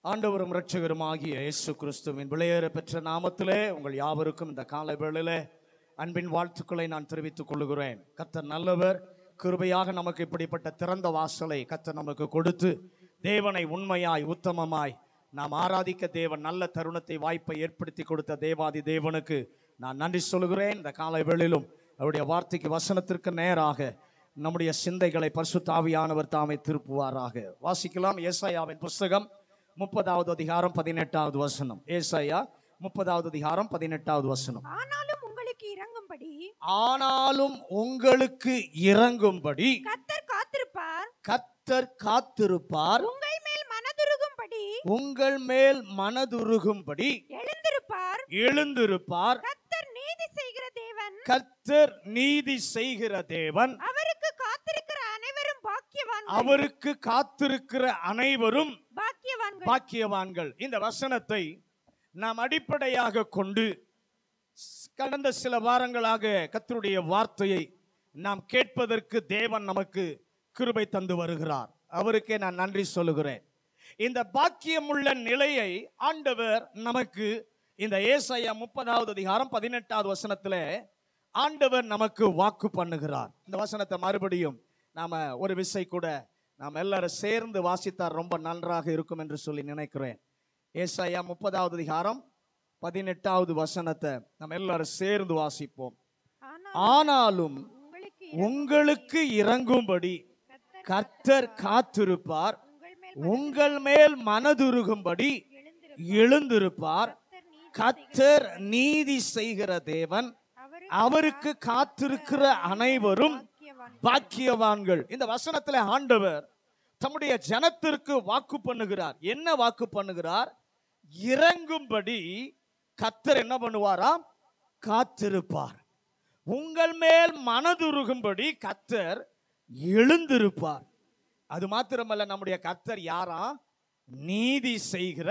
ஆண்டவரும் இரட்சகருமாகிய இயேசு கிறிஸ்துவின் விளையேற பெற்ற நாமத்திலே உங்கள் யாவருக்கும் இந்த காலை வேளையிலே அன்பின் வாழ்த்துக்களை நான் தெரிவித்துக் கொள்கிறேன் கர்த்தர் நல்லவர் கிருபையாக நமக்கு இப்படிப்பட்ட திறந்த வாசலை கர்த்தர் நமக்கு கொடுத்து தேவனை உண்மையாய் உத்தமமாய் நாம் ஆராதிக்க தேவன் நல்ல தருணத்தை வாய்ப்பை ஏற்படுத்தி கொடுத்த தேவாதி தேவனுக்கு நான் நன்றி சொல்கிறேன் இந்த காலை வேளையிலும் அவருடைய வார்த்தைக்கு வசனத்திற்கு நேராக நம்முடைய சிந்தைகளை பரிசுத்தாவியானவர் தாமே திருப்புவாராக வாசிக்கலாம் ஏசாயாவின் புஸ்தகம் முப்பதாவது அதிகாரம் பதினெட்டாவது வசனம் ஏசாயா முப்பதாவது அதிகாரம் பதினெட்டாவது வசனம் ஆனாலும் உங்களுக்கு இறங்கும்படி ஆனாலும் உங்களுக்கு இறங்கும்படி கத்தர் காத்திருப்பார் கத்தர் காத்திருப்பார் உங்கள் மேல் மனதுருகும்படி உங்கள் மேல் மனதுருகும்படி எழுந்திருப்பார் எழுந்திருப்பார் கத்தர் நீதி செய்கிற தேவன் கர்த்தர் நீதி செய்கிற தேவன் அவருக்கு காத்திருக்கிற அனைவரும் பாக்கியவான்கள் அவருக்கு காத்திருக்கிற அனைவரும் பாக்கியவான்கள் பாக்கியவான்கள் இந்த வசனத்தை நாம் அடிப்படையாக கொண்டு ஸ்- கடந்த சில வாரங்களாக கர்த்தருடைய வார்த்தையை நாம் கேட்பதற்கு தேவன் நமக்கு கிருபை தந்து வருகிறார் அவருக்கே நான் நன்றி சொல்லுகிறேன் இந்த பாக்கியமுள்ள நிலையை ஆண்டவர் நமக்கு இந்த ஏசாயா முப்பதாவது அதிகாரம் பதினெட்டாவது வசனத்துல ஆண்டவர் நமக்கு வாக்கு பண்ணுகிறார் இந்த வசனத்தை மறுபடியும் நாம ஒரு விசை கூட நாம் எல்லாரும் சேர்ந்து வாசித்தார் ரொம்ப நன்றாக இருக்கும் என்று சொல்லி நினைக்கிறேன் ஏசாயா முப்பதாவது அதிகாரம் பதினெட்டாவது வசனத்தை நம்ம எல்லாரும் சேர்ந்து வாசிப்போம் ஆனால் ஆனாலும் உங்களுக்கு உங்களுக்கு இறங்கும்படி கத்தர் கர்த்தர் காத்திருப்பார் உங்கள் மேல் உங்கள் மேல் மனதுருகும்படி எழுந்திருப்பார் எழுந்திருப்பார் கத்தர் கர்த்தர் நீதி நீதி செய்கிற தேவன் அவருக்கு அவருக்கு காத்திருக்கிற அனைவரும் பாக்கியவான்கள் பாக்கியவான்கள் இந்த வசனத்துல ஆண்டவர் தம்முடைய ஜனத்திற்கு வாக்கு பண்ணுகிறார் என்ன வாக்கு பண்ணுகிறார் இறங்கும்படி கத்தர் என்ன பண்ணுவாராம் காத்திருப்பார் உங்கள் மேல் மனதுருகும்படி கத்தர் எழுந்திருப்பார் அது மாத்திரமல்ல நம்முடைய கத்தர் யாரா நீதி செய்கிற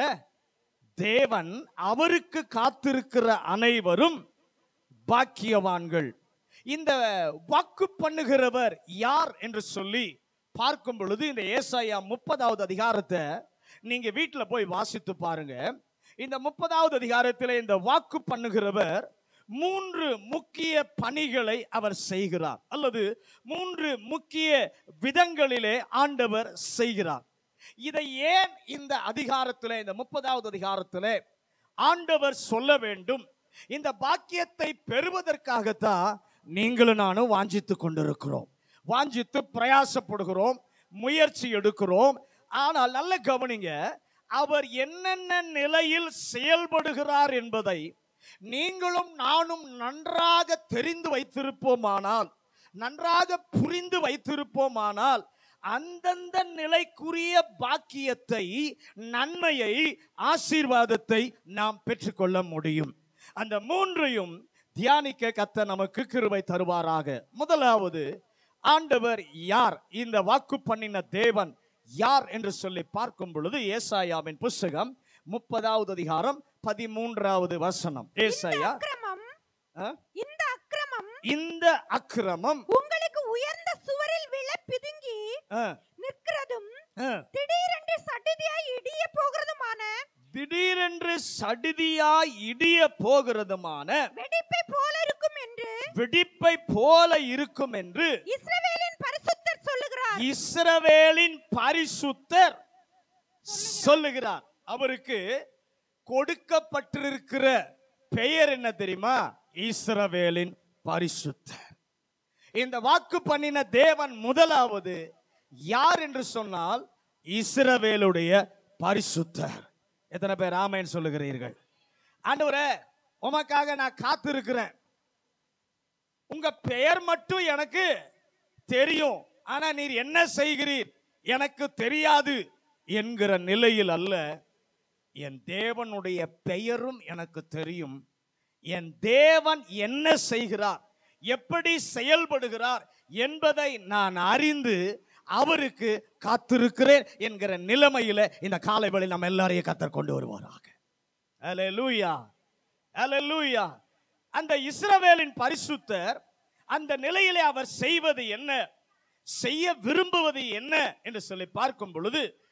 தேவன் அவருக்கு காத்திருக்கிற அனைவரும் பாக்கியவான்கள் இந்த வாக்கு பண்ணுகிறவர் யார் என்று சொல்லி பார்க்கும் பொழுது இந்த ஏசாயா முப்பதாவது அதிகாரத்தை நீங்க வீட்டுல போய் வாசித்து பாருங்க இந்த முப்பதாவது அதிகாரத்தில் இந்த வாக்கு பண்ணுகிறவர் மூன்று முக்கிய பணிகளை அவர் செய்கிறார் அல்லது மூன்று முக்கிய விதங்களிலே ஆண்டவர் செய்கிறார் இதை ஏன் இந்த அதிகாரத்திலே இந்த முப்பதாவது அதிகாரத்திலே ஆண்டவர் சொல்ல வேண்டும் இந்த பாக்கியத்தை பெறுவதற்காகத்தான் நீங்களும் நானும் வாஞ்சித்து கொண்டிருக்கிறோம் வாஞ்சித்து பிரயாசப்படுகிறோம் முயற்சி எடுக்கிறோம் ஆனால் நல்ல கவனிங்க அவர் என்னென்ன நிலையில் செயல்படுகிறார் என்பதை நீங்களும் நானும் நன்றாக தெரிந்து வைத்திருப்போமானால் நன்றாக புரிந்து வைத்திருப்போமானால் அந்தந்த நிலைக்குரிய பாக்கியத்தை நன்மையை ஆசீர்வாதத்தை நாம் பெற்றுக்கொள்ள முடியும் அந்த மூன்றையும் தியானிக்க கத்த நமக்கு கிருபை தருவாராக முதலாவது ஆண்டவர் யார் இந்த வாக்கு பண்ணின தேவன் யார் என்று சொல்லி பார்க்கும் பொழுது ஏசாயாவின் புஸ்தகம் முப்பதாவது அதிகாரம் பதிமூன்றாவது வசனம் ஏசாயா அக்கிரமம் ஆ? இந்த அக்கிரமம் இந்த அக்கிரமம் உங்களுக்கு உயர்ந்த சுவரில் விழ பிதுங்கி ஆ, நிற்கிறதும் ஆ, திடீரென்று சடுதியாய் இடிய போகிறதுமான திடீரென்று சடிதியாய் இடிய போகிறதுமான வெடிப்பை போல இருக்கும் என்று வெடிப்பை போல இருக்கும் என்று இஸ்ரவேலின் பரிசுத்தர் சொல்லுகிறார் இஸ்ரவேலின் பரிசுத்தர் சொல்லுகிறார் அவருக்கு கொடுக்கப்பட்டிருக்கிற பெயர் என்ன தெரியுமா இஸ்ரவேலின் பரிசுத்தர் இந்த வாக்கு பண்ணின தேவன் முதலாவது யார் என்று சொன்னால் இஸ்ரவேலுடைய பரிசுத்தர் எத்தனை பேர் ஆமேன் சொல்லுகிறீர்கள் ஆண்டவரே உமக்காக நான் காத்திருக்கிறேன் உங்க பெயர் மட்டும் எனக்கு தெரியும் ஆனா நீர் என்ன செய்கிறீர் எனக்கு தெரியாது என்கிற நிலையில் அல்ல என் தேவனுடைய பெயரும் எனக்கு தெரியும் என் தேவன் என்ன செய்கிறார் எப்படி செயல்படுகிறார் என்பதை நான் அறிந்து அவருக்கு காத்திருக்கிறேன் என்கிற நிலைமையில இந்த காலை வேளை நம்ம எல்லாரையும் கத்தர் கொண்டு வருவாராக அல்லேலூயா அல்லேலூயா அந்த இஸ்ரவேலின் பரிசுத்தர் அந்த நிலையிலே அவர் செய்வது என்ன செய்ய விரும்புவது என்ன என்று சொல்லி பார்க்கும் பொழுது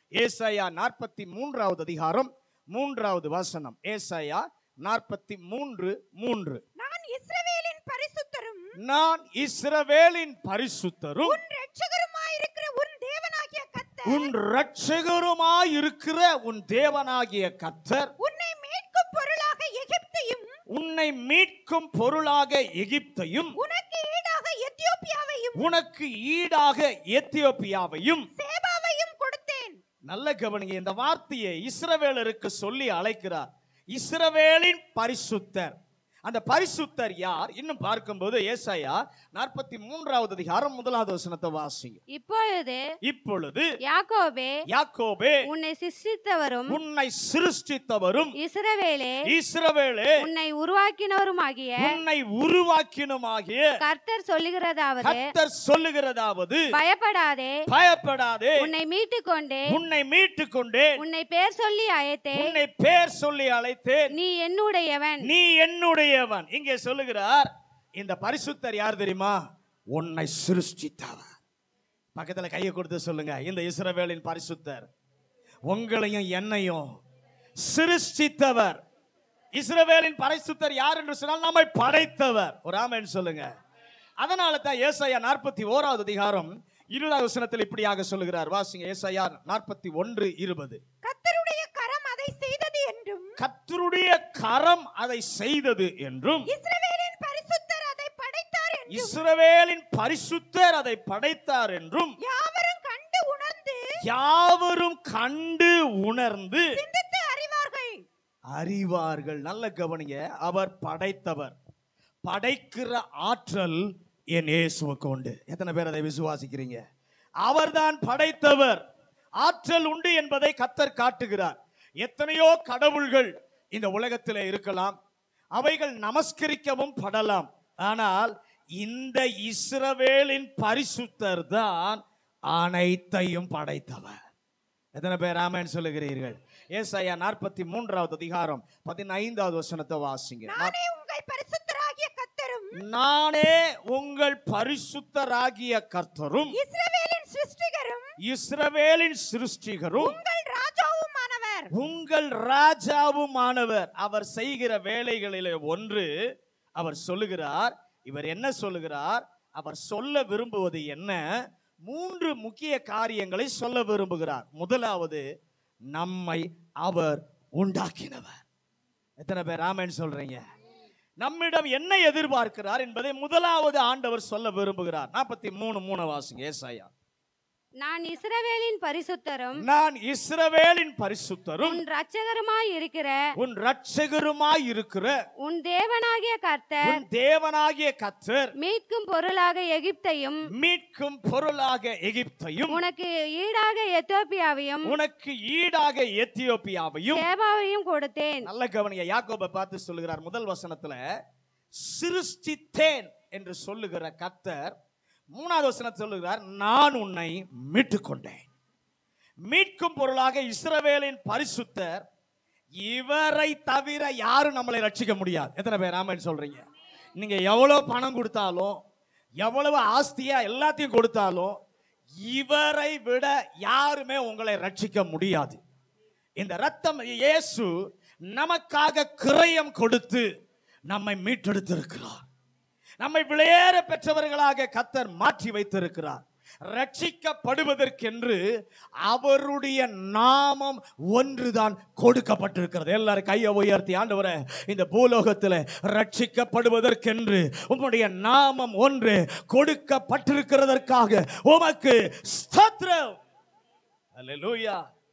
ஏசாயா நாற்பத்தி மூன்றாவது அதிகாரம் மூன்றாவது வசனம் ஏசாயா நாற்பத்தி மூன்று மூன்று நான் இஸ்ரவேலின் பரிசுத்தரும் நான் இஸ்ரவேலின் பரிசுத்தரும் உன் இரட்சகருமாயிருக்கிற உன் தேவனாகிய கர்த்தர் உன் இரட்சகருமாயிருக்கிற உன் தேவனாகிய கர்த்தர் உன்னை மீட்கும் பொருளாக எகிப்தையும் உன்னை மீட்கும் பொருளாக எகிப்தையும் உனக்கு ஈடாக எத்தியோப்பியாவையும் உனக்கு ஈடாக எத்தியோப்பியாவையும் சேபாவையும் கொடுத்தேன் நல்ல கவனிங்க இந்த வார்த்தையை இஸ்ரவேலருக்கு சொல்லி அழைக்கிறார் இஸ்ரவேலின் பரிசுத்தர் அந்த பரிசுத்தர் யார் இன்னும் பார்க்கும்போது ஏசாயா நாற்பத்தி மூன்றாவது அதிகாரம் முதலாவது வசனத்தை வாசிங்க இப்பொழுது இப்பொழுது யாக்கோபே யாக்கோபே உன்னை சிருஷ்டித்தவரும் உன்னை சிருஷ்டித்தவரும் இஸ்ரவேலே இஸ்ரவேலே உன்னை உருவாக்கினவருமாகிய உன்னை உருவாக்கினுமாகிய கர்த்தர் சொல்லுகிறதாவது கர்த்தர் சொல்லுகிறதாவது பயப்படாதே பயப்படாதே உன்னை மீட்டுக் கொண்டே உன்னை மீட்டுக் கொண்டேன் உன்னை பேர் சொல்லி அழைத்தேன் உன்னை பேர் சொல்லி அழைத்தேன் நீ என்னுடையவன் நீ என்னுடையவன் இங்கே சொல்லுகிறார் இந்த பரிசுத்தர் யார் தெரியுமா உன்னை சிருஷ்டித்தவர் பக்கத்துல கையை கொடுத்து சொல்லுங்க இந்த இஸ்ரவேலின் பரிசுத்தர் உங்களையும் என்னையும் சிருஷ்டித்தவர் இஸ்ரவேலின் பரிசுத்தர் யார் என்று சொன்னால் நம்மை படைத்தவர் ஒரு ஆமென் சொல்லுங்க அதனால தான் ஏசாயா நாற்பத்தி ஓராவது அதிகாரம் இருபதாவது வசனத்தில் இப்படியாக சொல்லுகிறார் வாசிங்க ஏசாயா நாற்பத்தி ஒன்று இருபது கர்த்தருடைய கரம் அதை செய்தது என்றும் கர்த்தருடைய கரம் அதை செய்தது என்றும் இஸ்ரவேலின் பரிசுத்தர் அதை படைத்தார் என்றும் இஸ்ரவேலின் பரிசுத்தர் அதை படைத்தார் என்றும் யாவரும் கண்டு உணர்ந்து யாவரும் கண்டு உணர்ந்து சிந்தித்து அறிவார்கள் அறிவார்கள் நல்ல கவனிங்க அவர் படைத்தவர் படைக்கிற ஆற்றல் என் இயேசுவுக்கு உண்டு எத்தனை பேர் அதை விசுவாசிக்கிறீங்க அவர்தான் படைத்தவர் ஆற்றல் உண்டு என்பதை கத்தர் காட்டுகிறார் எத்தனையோ கடவுள்கள் இந்த உலகத்தில் இருக்கலாம் அவைகள் நமஸ்கரிக்கவும் படலாம் ஆனால் இந்த இஸ்ரவேலின் பரிசுத்தர் தான் அனைத்தையும் படைத்தவர் எத்தனை பேர் ஆமென் சொல்லுகிறீர்கள் ஏசாயா நாற்பத்தி மூன்றாவது அதிகாரம் பதினைந்தாவது வசனத்தை வாசிங்க நானே உங்கள் பரிசுத்தராகிய கர்த்தரும் நானே உங்கள் பரிசுத்தராகிய கர்த்தரும் இஸ்ரவேலின் சிருஷ்டிகரும் இஸ்ரவேலின் சிருஷ்டிகரும் உங்கள் ராஜாவுமானவர் உங்கள் ராஜாவுமானவர் அவர் செய்கிற வேலைகளிலே ஒன்று அவர் சொல்லுகிறார் இவர் என்ன சொல்லுகிறார் அவர் சொல்ல விரும்புவது என்ன மூன்று முக்கிய காரியங்களை சொல்ல விரும்புகிறார் முதலாவது நம்மை அவர் உண்டாக்கினவர் எத்தனை பேர் ஆமென் சொல்றீங்க நம்மிடம் என்ன எதிர்பார்க்கிறார் என்பதை முதலாவது ஆண்டவர் சொல்ல விரும்புகிறார் நாற்பத்தி மூணு மூணு வாசிங்க ஏசாயா நான் இஸ்ரவேலின் பரிசுத்தரும் நான் இஸ்ரவேலின் பரிசுத்தரும் உன் இரட்சகருமாய் இருக்கிற உன் ரட்சகருமாய் இருக்கிற உன் தேவனாகிய கர்த்தர் உன் தேவனாகிய கத்தர் மீட்கும் பொருளாக எகிப்தையும் மீட்கும் பொருளாக எகிப்தையும் உனக்கு ஈடாக எத்தோப்பியாவையும் உனக்கு ஈடாக எத்தியோப்பியாவையும் சேபாவையும் கொடுத்தேன் நல்ல கவனிங்க யாக்கோபை பார்த்து சொல்லுகிறார் முதல் வசனத்துல சிருஷ்டித்தேன் என்று சொல்லுகிற கத்தர் மூணாவது வசனத்தில் சொல்லுகிறார் நான் உன்னை மீட்டுக் கொண்டேன் மீட்கும் பொருளாக இஸ்ரவேலின் பரிசுத்தர் இவரை தவிர யாரும் நம்மளை ரட்சிக்க முடியாது எத்தனை பேர் ஆமென் சொல்றீங்க நீங்க எவ்வளவு பணம் கொடுத்தாலும் எவ்வளவு ஆஸ்தியா எல்லாத்தையும் கொடுத்தாலும் இவரை விட யாருமே உங்களை ரட்சிக்க முடியாது இந்த ரத்தம் இயேசு நமக்காக கிரயம் கொடுத்து நம்மை மீட்டெடுத்திருக்கிறார் நம்மை விளையேற பெற்றவர்களாக கத்தர் மாற்றி வைத்திருக்கிறார் ரட்சிக்கப்படுவதற்கென்று அவருடைய நாமம் ஒன்றுதான் கொடுக்கப்பட்டிருக்கிறது எல்லாரும் கையை உயர்த்தி ஆண்டவரே இந்த பூலோகத்தில் ரட்சிக்கப்படுவதற்கென்று உம்முடைய நாமம் ஒன்று கொடுக்கப்பட்டிருக்கிறதற்காக உமக்கு ஸ்தோத்திரம் அல்லேலூயா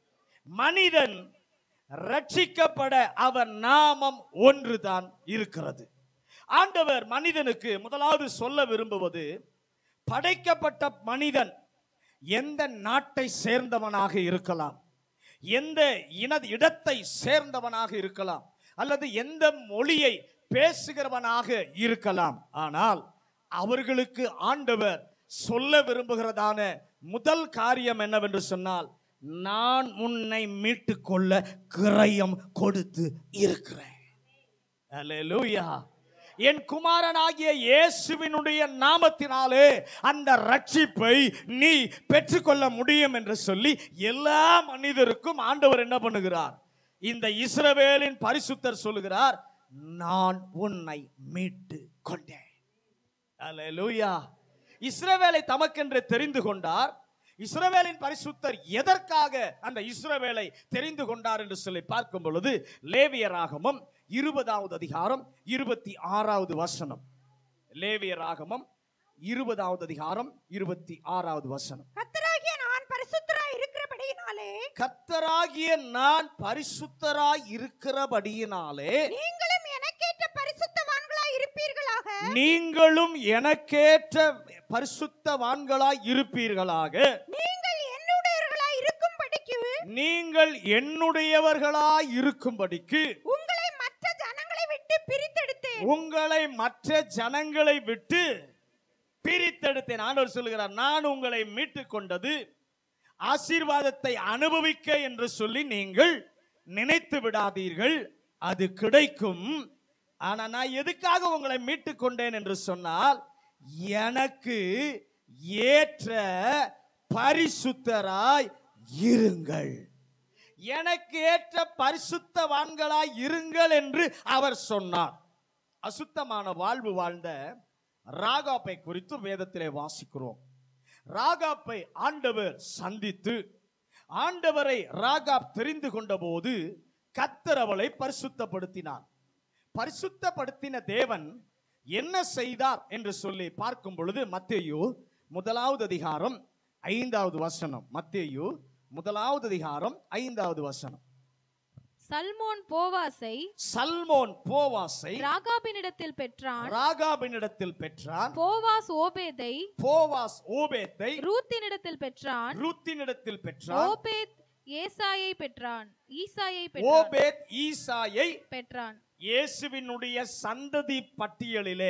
மனிதன் ரட்சிக்கப்பட அவர் நாமம் ஒன்றுதான் இருக்கிறது ஆண்டவர் மனிதனுக்கு முதலாவது சொல்ல விரும்புவது படைக்கப்பட்ட மனிதன் எந்த நாட்டை சேர்ந்தவனாக இருக்கலாம் எந்த இன இடத்தை சேர்ந்தவனாக இருக்கலாம் அல்லது எந்த மொழியை பேசுகிறவனாக இருக்கலாம் ஆனால் அவர்களுக்கு ஆண்டவர் சொல்ல விரும்புகிறதான முதல் காரியம் என்னவென்று சொன்னால் நான் உன்னை மீட்டுக்கொள்ள கிரயம் கொடுத்து இருக்கிறேன் அல்லேலூயா என் குமாரனாகிய இயேசுவினுடைய நாமத்தினாலே அந்த ரட்சிப்பை நீ பெற்றுக்கொள்ள முடியும் என்று சொல்லி எல்லா மனிதருக்கும் ஆண்டவர் என்ன பண்ணுகிறார் இந்த இஸ்ரவேலின் பரிசுத்தர் சொல்லுகிறார் நான் உன்னை மீட்டு கொண்டேன் அல்லேலூயா இஸ்ரவேலை தமக்கென்று தெரிந்து கொண்டார் இஸ்ரவேலின் பரிசுத்தர் எதற்காக அந்த இஸ்ரவேலை தெரிந்து கொண்டார் என்று சொல்லி பார்க்கும் பொழுது லேவியராகமம் இருபதாவது அதிகாரம் இருபத்தி ஆறாவது வசனம் லேவியராகமம் இருபதாவது அதிகாரம் இருபத்தி ஆறாவது வசனம் கத்தராகிய நான் பரிசுத்தராய் இருக்கிறபடியினாலே கர்த்தராகிய நான் பரிசுத்தராய் இருக்கிறபடியினாலே நீங்களும் எனக்கேற்ற பரிசுத்தவான்களாய் இருப்பீர்களாக நீங்களும் எனக்கேற்ற பரிசுத்தவான்களாய் இருப்பீர்களாக நீங்கள் என்னுடையவர்களாய் இருக்கும்படிக்கு நீங்கள் என்னுடையவர்களாய் இருக்கும்படிக்கு உங்களை மற்ற ஜனங்களை விட்டு பிரித்தெடுத்தேன் உங்களை மற்ற ஜனங்களை விட்டு பிரித்தெடுத்தேன் ஆண்டவர் சொல்லுகிறார் நான் உங்களை மீட்டுக் கொண்டது ஆசீர்வாதத்தை அனுபவிக்க என்று சொல்லி நீங்கள் நினைத்து விடாதீர்கள் அது கிடைக்கும் ஆனா நான் எதுக்காக உங்களை மீட்டுக் கொண்டேன் என்று சொன்னால் எனக்கு ஏற்ற பரிசுத்தராய் இருங்கள் எனக்கு ஏற்ற பரிசுத்தவான்களாய் இருங்கள் என்று அவர் சொன்னார் அசுத்தமான வாழ்வு வாழ்ந்த ராகாப்பை குறித்து வேதத்திலே வாசிக்கிறோம் ராகாப்பை ஆண்டவர் சந்தித்து ஆண்டவரை ராகாப் தெரிந்து கொண்டபோது கத்தர் அவளை பரிசுத்தப்படுத்தினார் பரிசுத்தப்படுத்தின தேவன் என்ன செய்தார் என்று சொல்லி பார்க்கும் பொழுது மத்தேயு முதலாவது அதிகாரம் ஐந்தாவது வசனம் மத்தேயு முதலாவது அதிகாரம் ஐந்தாவது வசனம் சல்மோன் போவாசை சல்மோன் போவாசை ராகாபினிடத்தில் பெற்றான் ராகாபினிடத்தில் பெற்றான் போவாஸ் ஓபேதை போவாஸ் ஓபேத்தை ரூத்தினிடத்தில் பெற்றான் ரூத்தினிடத்தில் பெற்றான் ஓபேத் ஏசாயை பெற்றான் ஈசாயை பெற்றான் ஓபேத் ஈசாயை பெற்றான் இயேசுவினுடைய சந்ததி பட்டியலிலே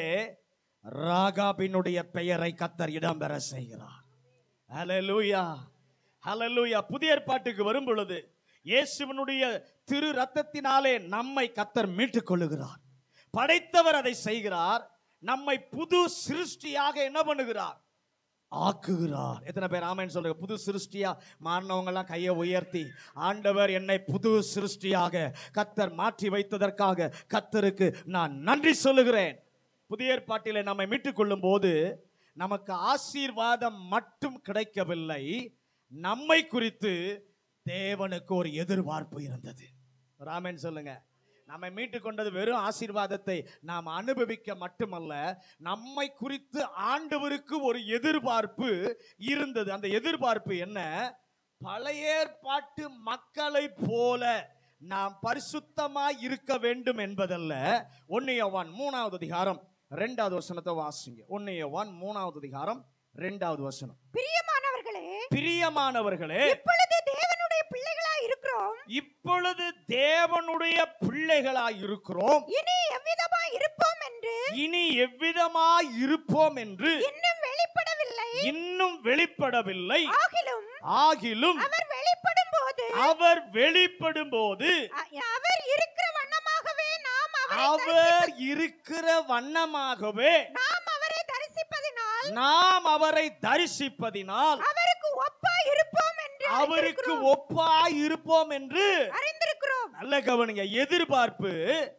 ராகாபினுடைய பெயரை கத்தர் இடம்பெற செய்கிறார் ஹalleluya ஹalleluya புதிய ஏற்பாட்டுக்கு வரும் பொழுது இயேசுவினுடைய திரு ரத்தத்தினாலே நம்மை கத்தர் மீட்டுக் கொள்ளுகிறார் படைத்தவர் அதை செய்கிறார் நம்மை புது சிருஷ்டியாக என்ன பண்ணுகிறார் ஆக்குகிறார் எத்தனை பேர் ஆமென் சொல்லுங்க புது சிருஷ்டியா மாறினவங்க எல்லாம் கையை உயர்த்தி ஆண்டவர் என்னை புது சிருஷ்டியாக கத்தர் மாற்றி வைத்ததற்காக கத்தருக்கு நான் நன்றி சொல்லுகிறேன் புதிய ஏற்பாட்டிலே நம்மை மீட்டுக் கொள்ளும் போது நமக்கு ஆசீர்வாதம் மட்டும் கிடைக்கவில்லை நம்மை குறித்து தேவனுக்கு ஒரு எதிர்பார்ப்பு இருந்தது ராமன் சொல்லுங்க நம்மை மீட்டு கொண்டது வெறும் ஆசீர்வாதத்தை நாம் அனுபவிக்க மட்டுமல்ல நம்மை குறித்து ஆண்டவருக்கு ஒரு எதிர்பார்ப்பு இருந்தது அந்த எதிர்பார்ப்பு என்ன பழைய ஏற்பாட்டு மக்களைப் போல நாம் பரிசுத்தமாய் இருக்க வேண்டும் என்பதல்ல ஒன்னியவான் மூணாவது அதிகாரம் ரெண்டாவது வசனத்தை வாசிங்க ஒன்னியவான் மூணாவது அதிகாரம் ரெண்டாவது வசனம் பிரியமானவர்களே பிரியமானவர்களே இப்பொழுது தேவனுடைய பிள்ளைகளாய் இருக்கிறோம் இப்பொழுது தேவனுடைய பிள்ளைகளாய் இருக்கிறோம் இனி எவ்விதமாய் இருப்போம் என்று இனி எவ்விதமாய் இருப்போம் என்று இன்னும் வெளிப்படவில்லை இன்னும் வெளிப்படவில்லை ஆகிலும் ஆகிலும் அவர் வெளிப்படும் போது அவர் வெளிப்படும் போது அவர் இருக்கிற வண்ணமாகவே நாம் அவரை அவர் இருக்கிற வண்ணமாகவே நாம் அவரை தரிசிப்பதினால் நாம் அவரை தரிசிப்பதினால் அவருக்கு ஒப்பாய் இருப்போம் என்று அவருக்கு அறிந்திருக்கிறோம். ஒப்பாய் இருப்போம் என்று அறிந்திருக்கிறோம் நல்ல கவனிங்க எதிர்பார்ப்பு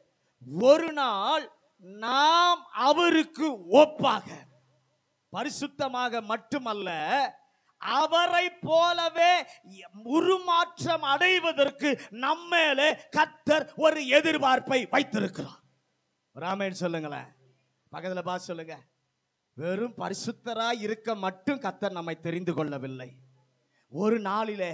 ஒரு நாள் நாம் அவருக்கு ஒப்பாக பரிசுத்தமாக மட்டுமல்ல அவரை போலவே உருமாற்றம் அடைவதற்கு நம்மேலே கத்தர் ஒரு எதிர்பார்ப்பை வைத்திருக்கிறார் ராமேன் சொல்லுங்களேன் பக்கத்துல பார்த்து சொல்லுங்க வெறும் பரிசுத்தராய் இருக்க மட்டும் கத்தர் நம்மை தெரிந்து கொள்ளவில்லை ஒரு நாளிலே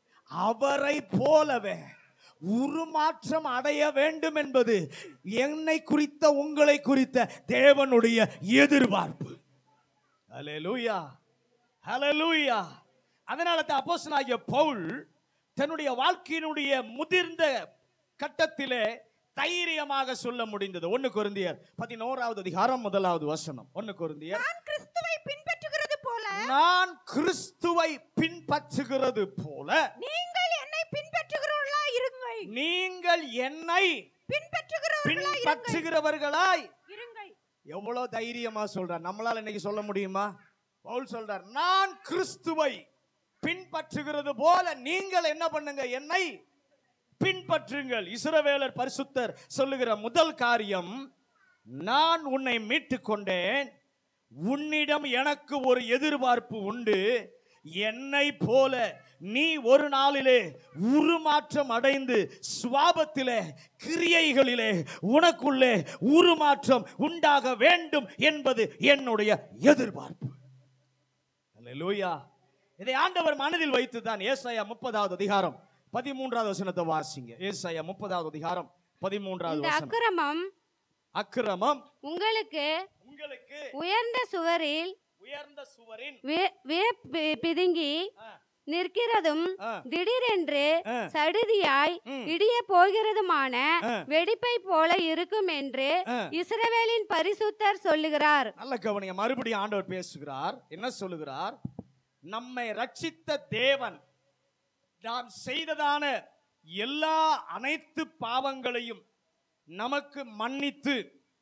அவரை போலவே உருமாற்றம் அடைய வேண்டும் என்பது என்னை குறித்த உங்களை குறித்த தேவனுடைய எதிர்பார்ப்பு ஹalleluya ஹalleluya அதனால தான் அப்போஸ்தலனாகிய பவுல் தன்னுடைய வாழ்க்கையினுடைய முதிர்ந்த கட்டத்திலே தைரியமாக சொல்ல முடிந்தது ஒன்னு கொரிந்தியர் பதினோராவது அதிகாரம் முதலாவது வசனம் ஒன்னு கொரிந்தியர் நான் கிறிஸ்துவை பின்பற்றுகிறது போல நான் கிறிஸ்துவை பின்பற்றுகிறது போல நீங்கள் என்னை பின்பற்றுகிறவர்களா இருங்கள் நீங்கள் என்னை பின்பற்றுகிறவர்களா இருங்கள் பின்பற்றுகிறவர்களாய் இருங்கள் எவ்வளவு தைரியமா சொல்றார் நம்மளால இன்னைக்கு சொல்ல முடியுமா பவுல் சொல்றார் நான் கிறிஸ்துவை பின்பற்றுகிறது போல நீங்கள் என்ன பண்ணுங்க என்னை பின்பற்றுங்கள் இஸ்ரவேலர் பரிசுத்தர் சொல்லுகிற முதல் காரியம் நான் உன்னை மீட்டுக் கொண்டேன் உன்னிடம் எனக்கு ஒரு எதிர்பார்ப்பு உண்டு என்னை போல நீ ஒரு நாளிலே உருமாற்றம் அடைந்து சுவாபத்திலே கிரியைகளிலே உனக்குள்ளே உருமாற்றம் உண்டாக வேண்டும் என்பது என்னுடைய எதிர்பார்ப்பு அல்லேலூயா இதை ஆண்டவர் மனதில் வைத்து தான் ஏசாயா முப்பதாவது அதிகாரம் பதிமூன்றாவது வசனத்தை வாசிங்க ஏசாயா முப்பதாவது அதிகாரம் பதிமூன்றாவது இந்த வசனம் அக்கிரமம் அக்கிரமம் உங்களுக்கு உங்களுக்கு உயர்ந்த சுவரில் உயர்ந்த சுவரின் வே- வே- பி- பிதுங்கி ஆ, நிற்கிறதும் ஆ, திடீரென்று ஆ. சடுதியாய் ம். இடிய போகிறதுமான ஆ. வெடிப்பை போல இருக்கும் என்று ஆ. இஸ்ரவேலின் பரிசுத்தர் சொல்லுகிறார் நல்ல கவனிங்க மறுபடியும் ஆண்டவர் பேசுகிறார் என்ன சொல்லுகிறார் நம்மை ரட்சித்த தேவன் நாம் செய்ததான எல்லா அனைத்து பாவங்களையும் நமக்கு மன்னித்து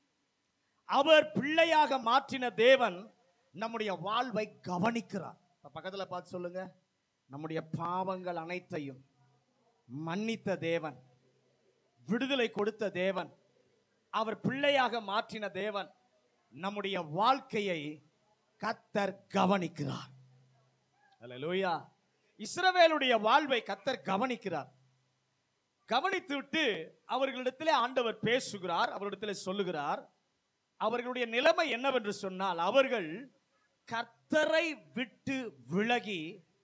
அவர் பிள்ளையாக மாற்றின தேவன் நம்முடைய வாழ்வை கவனிக்கிறார் இப்ப பக்கத்துல பார்த்து சொல்லுங்க நம்முடைய பாவங்கள் அனைத்தையும் மன்னித்த தேவன் விடுதலை கொடுத்த தேவன் அவர் பிள்ளையாக மாற்றின தேவன் நம்முடைய வாழ்க்கையை கத்தர் கவனிக்கிறார் அல்லேலூயா இஸ்ரவேலுடைய வாழ்வை கத்தர் கவனிக்கிறார் கவனித்து விட்டு அவர்களிடத்திலே ஆண்டவர் பேசுகிறார் அவர்களிடத்திலே சொல்லுகிறார் அவர்களுடைய நிலைமை என்னவென்று சொன்னால் அவர்கள் கர்த்தரை விட்டு விலகி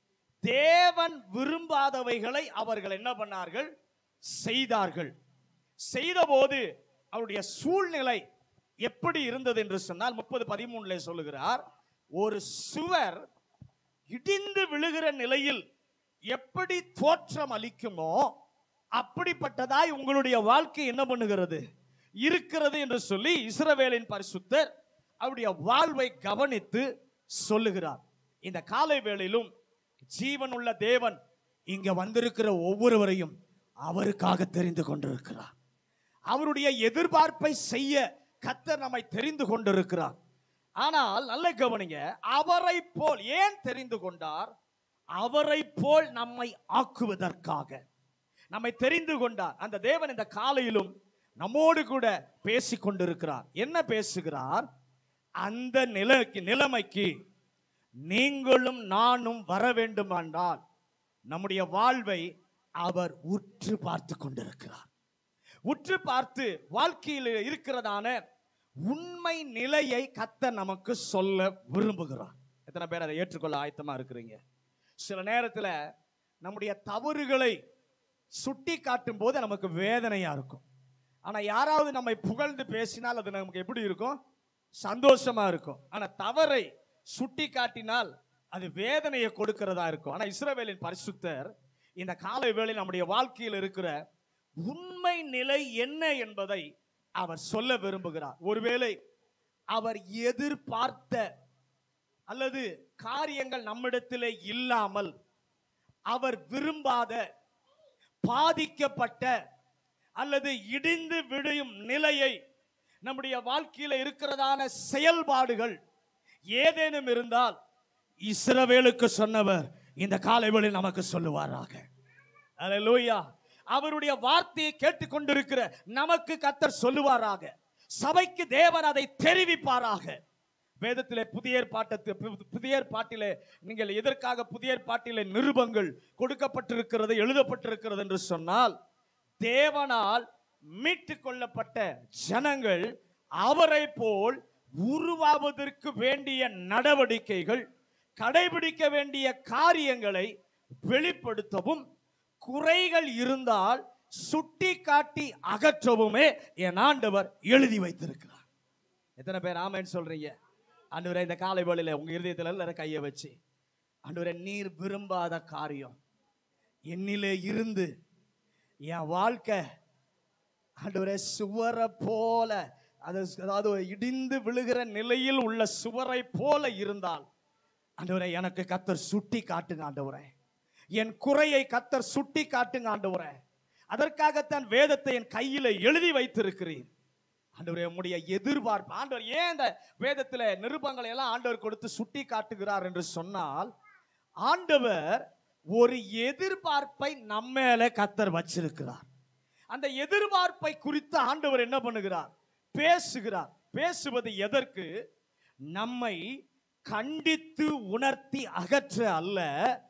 தேவன் விரும்பாதவைகளை அவர்கள் என்ன பண்ணார்கள் செய்தார்கள் செய்தபோது அவருடைய சூழ்நிலை எப்படி இருந்தது என்று சொன்னால் முப்பது பதிமூணுல சொல்லுகிறார் ஒரு சுவர் இடிந்து விழுகிற நிலையில் எப்படி தோற்றம் அளிக்குமோ அப்படிப்பட்டதாய் உங்களுடைய வாழ்க்கை என்ன பண்ணுகிறது இருக்கிறது என்று சொல்லி இஸ்ரவேலின் பரிசுத்தர் அவருடைய வாழ்வை கவனித்து சொல்லுகிறார் இந்த காலை வேளையிலும் ஜீவனுள்ள தேவன் இங்க வந்திருக்கிற ஒவ்வொருவரையும் அவருக்காக தெரிந்து கொண்டிருக்கிறார் அவருடைய எதிர்பார்ப்பை செய்ய கத்தர் நம்மை தெரிந்து கொண்டிருக்கிறார் ஆனால் நல்ல கவனிங்க அவரை போல் ஏன் தெரிந்து கொண்டார் அவரை போல் நம்மை ஆக்குவதற்காக நம்மை தெரிந்து கொண்டார் அந்த தேவன் இந்த காலையிலும் நம்மோடு கூட பேசிக் கொண்டிருக்கிறார் என்ன பேசுகிறார் அந்த நிலைக்கு நிலைமைக்கு நீங்களும் நானும் வர வேண்டுமென்றால் நம்முடைய வாழ்வை அவர் உற்று பார்த்து கொண்டிருக்கிறார் உற்று பார்த்து வாழ்க்கையில் இருக்கிறதான உண்மை நிலையை கத்த நமக்கு சொல்ல விரும்புகிறார் எத்தனை பேர் அதை ஏற்றுக்கொள்ள ஆயத்தமா இருக்கிறீங்க சில நேரத்தில் நம்முடைய தவறுகளை சுட்டி காட்டும் போது நமக்கு வேதனையா இருக்கும் ஆனா யாராவது நம்மை புகழ்ந்து பேசினால் அது நமக்கு எப்படி இருக்கும் சந்தோஷமா இருக்கும் ஆனா தவறை சுட்டி காட்டினால் அது வேதனையை கொடுக்கிறதா இருக்கும் ஆனா இஸ்ரவேலின் பரிசுத்தர் இந்த காலை வேளை நம்முடைய வாழ்க்கையில் இருக்கிற உண்மை நிலை என்ன என்பதை அவர் சொல்ல விரும்புகிறார் ஒருவேளை அவர் எதிர்பார்த்த அல்லது காரியங்கள் நம்மிடத்திலே இல்லாமல் அவர் விரும்பாத பாதிக்கப்பட்ட அல்லது இடிந்து விடியும் நிலையை நம்முடைய வாழ்க்கையில இருக்கிறதான செயல்பாடுகள் ஏதேனும் இருந்தால் இஸ்ரவேலுக்கு சொன்னவர் இந்த காலைவெளியில் நமக்கு சொல்லுவாராக அல்லேலூயா அவருடைய வார்த்தையை கேட்டுக்கொண்டிருக்கிற நமக்கு கத்தர் சொல்லுவாராக சபைக்கு தேவன் அதை தெரிவிப்பாராக வேதத்திலே புதிய ஏற்பாட்டத்து பு- புதிய ஏற்பாட்டிலே நீங்கள் எதற்காக புதிய ஏற்பாட்டிலே நிருபங்கள் கொடுக்கப்பட்டிருக்கிறது எழுதப்பட்டிருக்கிறது என்று சொன்னால் தேவனால் மீட்டு கொள்ளப்பட்ட ஜனங்கள் அவரை போல் உருவாவதற்கு வேண்டிய நடவடிக்கைகள் கடைபிடிக்க வேண்டிய காரியங்களை வெளிப்படுத்தவும் குறைகள் இருந்தால் சுட்டி காட்டி அகற்றவுமே என் ஆண்டவர் எழுதி வைத்திருக்கிறார் எத்தனை பேர் ஆமென்னு சொல்றீங்க ஆண்டவரே இந்த காலை வேளையில உங்க இருதயத்துல எல்லாரும் கையை வச்சு ஆண்டவரே நீர் விரும்பாத காரியம் என்னிலே இருந்து என் வாழ்க்கை ஆண்டவரே சுவரை போல அது அதாவது இடிந்து விழுகிற நிலையில் உள்ள சுவரை போல இருந்தால் ஆண்டவரே எனக்கு கத்தர் சுட்டி காட்டுங்க ஆண்டவரே என் குறையை கத்தர் சுட்டி காட்டுங்க ஆண்டவரே அதற்காகத்தான் வேதத்தை என் கையில எழுதி வைத்திருக்கிறீர் ஆண்டவரே உம்முடைய எதிர்பார்ப்பு ஆண்டவர் ஏன் இந்த வேதத்துல நிருபங்களை எல்லாம் ஆண்டவர் கொடுத்து சுட்டி காட்டுகிறார் என்று சொன்னால் ஆண்டவர் ஒரு எதிர்பார்ப்பை நம்ம மேல கத்தர் வச்சிருக்கிறார் அந்த எதிர்பார்ப்பை குறித்து ஆண்டவர் என்ன பண்ணுகிறார் பேசுகிறார் பேசுவது எதற்கு நம்மை கண்டித்து உணர்த்தி அகற்ற அல்ல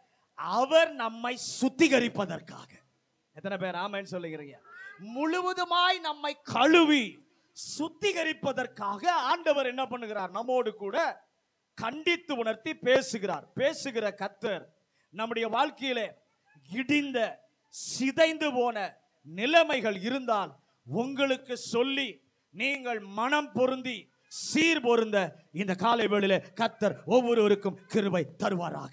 அவர் நம்மை சுத்திகரிப்பதற்காக எத்தனை பேர் ஆமைன்னு சொல்லுகிறீங்க முழுவதுமாய் நம்மை கழுவி சுத்திகரிப்பதற்காக ஆண்டவர் என்ன பண்ணுகிறார் நம்மோடு கூட கண்டித்து உணர்த்தி பேசுகிறார் பேசுகிற கத்தர் நம்முடைய வாழ்க்கையிலே இடிந்த சிதைந்து போன நிலைமைகள் இருந்தால் உங்களுக்கு சொல்லி நீங்கள் மனம் பொருந்தி சீர் பொருந்த இந்த காலை வேளையில கத்தர் ஒவ்வொருவருக்கும் கிருபை தருவாராக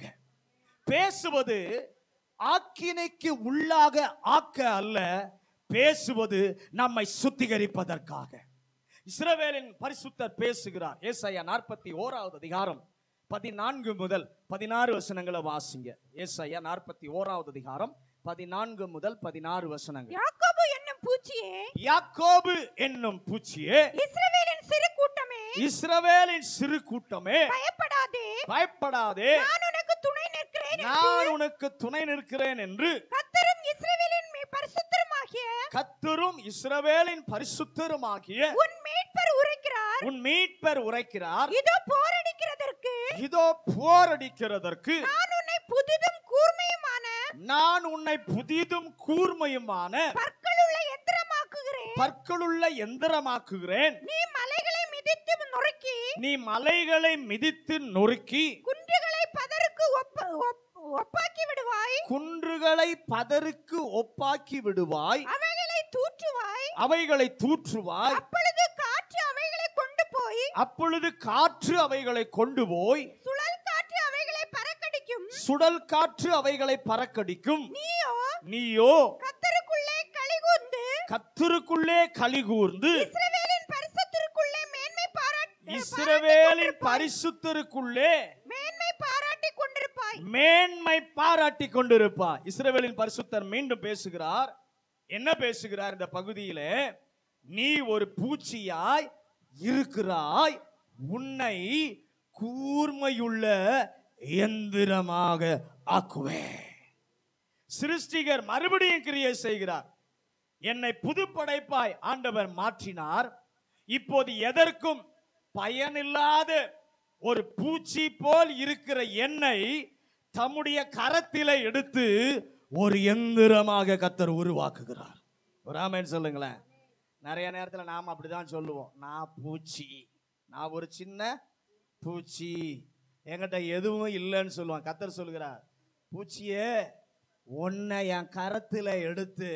பேசுவது ஆக்கினைக்கு உள்ளாக ஆக்க அல்ல பேசுவது நம்மை சுத்திகரிப்பதற்காக இஸ்ரவேலின் பரிசுத்தர் பேசுகிறார் ஏசாயா நாற்பத்தி ஓராவது அதிகாரம் பதினான்கு முதல் பதினாறு வசனங்களை வாசிங்க ஏசாயா நாற்பத்தி ஓராவது அதிகாரம் பதினான்கு முதல் பதினாறு வசனங்கள் யாக்கோபு என்னும் பூச்சியே யாக்கோபு என்னும் பூச்சியே இஸ்ரவேலின் சிறு கூட்டமே இஸ்ரவேலின் சிறு கூட்டமே பயப்படாதே பயப்படாதே நான் உனக்கு துணை நிற்கிறேன் நான் உனக்கு துணை நிற்கிறேன் என்று கத்தரும் இஸ்ரவேலின் மீ- பரிசுத்தருமாகிய கத்தரும் இஸ்ரவேலின் பரிசுத்தருமாகிய உன் மீட்பர் உரைக்கிறார் உன் மீட்பர் உரைக்கிறார் இதோ போரடிக்கிறதற்கு இதோ போரடிக்கிறதற்கு நான் உன்னை புதிதும் கூர்மையுமான நான் உன்னை புதிதும் கூர்மையுமான பற்களுள்ள எந்திரமாக்குகிறேன் பற்களுள்ள எந்திரமாக்குகிறேன் நீ மலைகளை மிதித்து நொறுக்கி நீ மலைகளை மிதித்து நொறுக்கி குன்றுகளை பதருக்கு ஒப்ப- ஒப்- ஒப்பாக்கி விடுவாய் குன்றுகளை பதருக்கு ஒப்பாக்கி விடுவாய் அவைகளை தூற்றுவாய் அவைகளை தூற்றுவாய் அப்பொழுது காற்று அவைகளை கொண்டு போய் அப்பொழுது காற்று அவைகளை கொண்டு போய் சுழல் காற்று அவைகளை பறக்கடிக்கும் சுடல் காற்று அவைகளை பறக்கடிக்கும் நீயோ நீயோ கத்தருக்குள்ளே கலிகூர்ந்து கத்தருக்குள்ளே கலிகூர்ந்து இஸ்ரவேலின் பரிசுத்திற்குள்ளே மேன்மை பாராட்டி இஸ்ரவேலின் பரிசுத்தருக்குள்ளே மேன்மை பாராட்டி கொண்டிருப்பாய் மேன்மை பாராட்டி கொண்டிருப்பா இஸ்ரவேலின் பரிசுத்தர் மீண்டும் பேசுகிறார் என்ன பேசுகிறார் இந்த பகுதியிலே நீ ஒரு பூச்சியாய் இருக்கிறாய் உன்னை கூர்மையுள்ள எந்திரமாக ஆக்குவேன் சிருஷ்டிகர் மறுபடியும் கிரியை செய்கிறார் என்னை புது படைப்பாய் ஆண்டவர் மாற்றினார் இப்போது எதற்கும் பயனில்லாத ஒரு பூச்சி போல் இருக்கிற என்னை தம்முடைய கரத்திலே எடுத்து ஒரு எந்திரமாக கத்தர் உருவாக்குகிறார் ஒரு ஆமென் சொல்லுங்களேன் நிறைய நேரத்தில் நாம் அப்படிதான் சொல்லுவோம் நான் பூச்சி நான் ஒரு சின்ன பூச்சி என்கிட்ட எதுவும் இல்லைன்னு சொல்லுவான் கத்தர் சொல்லுகிறார் பூச்சியே உன்னை என் கரத்தில் எடுத்து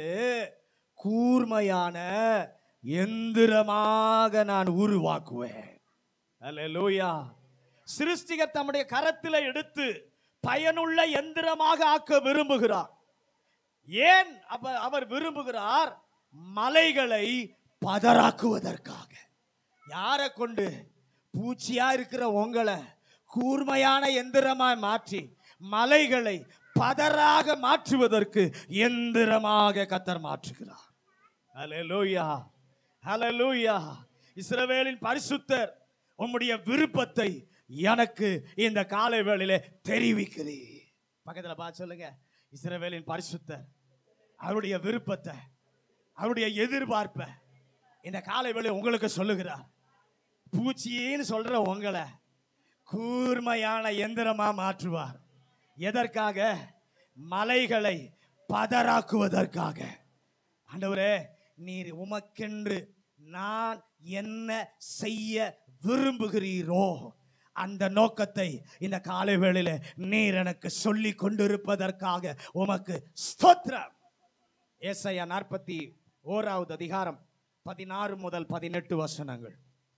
கூர்மையான எந்திரமாக நான் உருவாக்குவேன் அல்லேலூயா சிருஷ்டிகர் தம்முடைய கரத்தில் எடுத்து பயனுள்ள எந்திரமாக ஆக்க விரும்புகிறார் ஏன் அவர் அவர் விரும்புகிறார் மலைகளை பதறாக்குவதற்காக யாரை கொண்டு பூச்சியா இருக்கிற உங்களை கூர்மையான எந்திரமாய் மாற்றி மலைகளை பதறாக மாற்றுவதற்கு எந்திரமாக கத்தர் மாற்றுகிறார் ஹalleluya ஹalleluya இஸ்ரவேலின் பரிசுத்தர் உம்முடைய விருப்பத்தை எனக்கு இந்த காலை வேளையிலே தெரிவிக்கிறீர் பக்கத்துல பார்த்து சொல்லுங்க இஸ்ரவேலின் பரிசுத்தர் அவருடைய விருப்பத்தை அவருடைய எதிர்பார்ப்பை இந்த காலை வேளை உங்களுக்கு சொல்லுகிறார் பூச்சின்னு சொல்ற உங்களை கூர்மையான எந்திரமா மாற்றுவார் எதற்காக மலைகளை பதறாக்குவதற்காக ஆண்டவரே நீர் உமக்கென்று நான் என்ன செய்ய விரும்புகிறீரோ அந்த நோக்கத்தை இந்த காலை வேளையில நீர் எனக்கு சொல்லி கொண்டிருப்பதற்காக உமக்கு ஸ்தோத்திரம் ஏசாயா நாற்பத்தி ஓராவது அதிகாரம் பதினாறு முதல் பதினெட்டு வசனங்கள்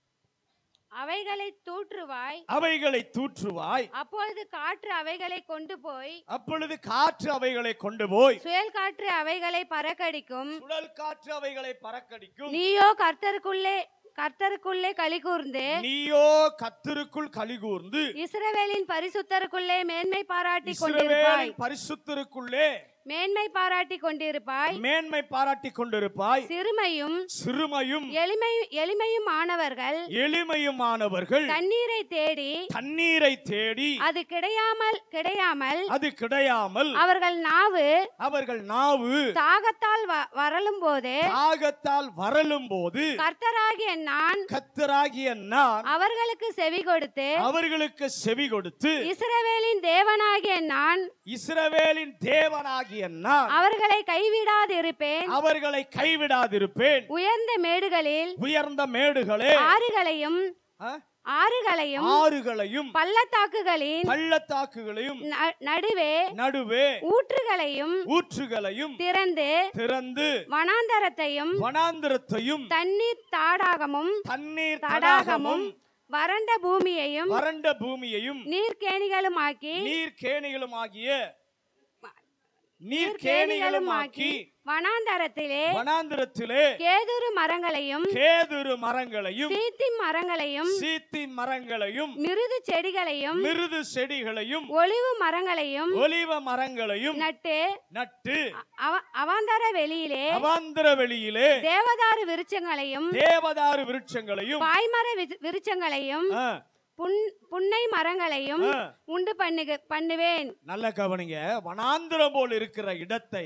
அவைகளை தூற்றுவாய் அவைகளை தூற்றுவாய் அப்பொழுது காற்று அவைகளை கொண்டு போய் அப்பொழுது காற்று அவைகளை கொண்டு போய் சுழல் காற்று அவைகளை பறக்கடிக்கும் சுழல் காற்று அவைகளை பறக்கடிக்கும் நீயோ கர்த்தருக்குள்ளே கர்த்தருக்குள்ளே கலிகூர்ந்து நீயோ கத்திற்குள் கலிகூர்ந்து இஸ்ரவேலின் பரிசுத்தருக்குள்ளே மேன்மை பாராட்டி கொண்டிருப்பாய் இஸ்ரவேலின் பரிசுத்தருக்குள்ளே மேன்மை பாராட்டி கொண்டிருப்பாய் மேன்மை பாராட்டி கொண்டிருப்பாய் சிறுமையும் சிறுமையும் எளிமை எளிமையும் ஆனவர்கள் எளிமையுமானவர்கள் தண்ணீரை தேடி தண்ணீரை தேடி அது கிடையாமல் கிடையாமல் அது கிடையாமல் அவர்கள் நாவு அவர்கள் நாவு தாகத்தால் வ- வரலும் போது தாகத்தால் வரலும் போது கர்த்தராகிய நான் கத்தராகிய நான் அவர்களுக்கு செவி கொடுத்து அவர்களுக்கு செவி கொடுத்து இஸ்ரவேலின் தேவனாகிய நான் இஸ்ரவேலின் தேவனாகிய நான் அவர்களை கைவிடாதிருப்பேன் அவர்களை கைவிடாதிருப்பேன் உயர்ந்த மேடுகளில் உயர்ந்த மேடுகளே ஆறுகளையும் ஆ? ஆறுகளையும் ஆறுகளையும் பள்ளத்தாக்குகளின் பள்ளத்தாக்குகளையும் ந- நடுவே நடுவே ஊற்றுகளையும் ஊற்றுகளையும் திறந்து திறந்து வனாந்தரத்தையும் வனாந்திரத்தையும் தண்ணீர் தாடாகமும் தண்ணீர் தடாகமும் தடாகமும் வறண்ட பூமியையும் வறண்ட பூமியையும் நீர்க்கேணிகளுமாக்கி நீர் கேணிகளும் ஆகிய நீர் நீர்க்கேணிகளும் கேணிகளுமாக்கி வனாந்தரத்திலே வனாந்திரத்திலே கேதுரு மரங்களையும் கேதுரு மரங்களையும் சீத்தி மரங்களையும் சீத்தி மரங்களையும் மிருது செடிகளையும் மிருது செடிகளையும் ஒளிவு மரங்களையும் ஒலிவ மரங்களையும் நட்டு நட்டு அவ- அவாந்தர வெளியிலே அவாந்திர வெளியிலே தேவதாரு விருட்சங்களையும் தேவதாரு விருட்சங்களையும் பாய்மர விரு- விருட்சங்களையும் ஆ, புன் புன்னை மரங்களையும் ஆ. உண்டு பண்ணுக பண்ணுவேன் நல்ல கவனிங்க வனாந்திரம் போல் இருக்கிற இடத்தை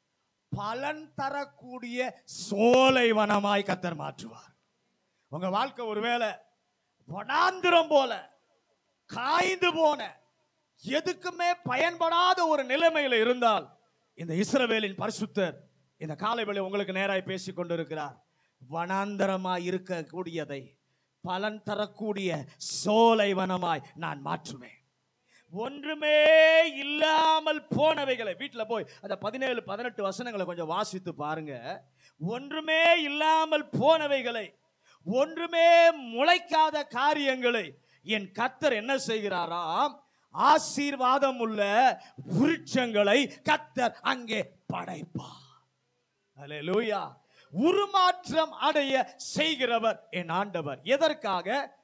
பலன் தரக்கூடிய சோலை வனமாய் கத்தர் மாற்றுவார் உங்க வாழ்க்கை ஒருவேளை வனாந்திரம் போல காய்ந்து போன எதுக்குமே பயன்படாத ஒரு நிலைமையில இருந்தால் இந்த இஸ்ரவேலின் பரிசுத்தர் இந்த காலை வேளை உங்களுக்கு நேராய் பேசிக் கொண்டிருக்கிறார் வனாந்தரமாய் இருக்கக்கூடியதை பலன் தரக்கூடிய சோலை வனமாய் நான் மாற்றுவேன் ஒன்றுமே இல்லாமல் போனவைகளை வீட்டுல போய் அந்த பதினேழு பதினெட்டு வசனங்களை கொஞ்சம் வாசித்து பாருங்க ஒன்றுமே இல்லாமல் போனவைகளை ஒன்றுமே முளைக்காத காரியங்களை என் கத்தர் என்ன செய்கிறாராம் ஆசீர்வாதம் உள்ள விருட்சங்களை கத்தர் அங்கே படைப்பார் அல்லேலூயா உருமாற்றம் அடைய செய்கிறவர் என் ஆண்டவர் எதற்காக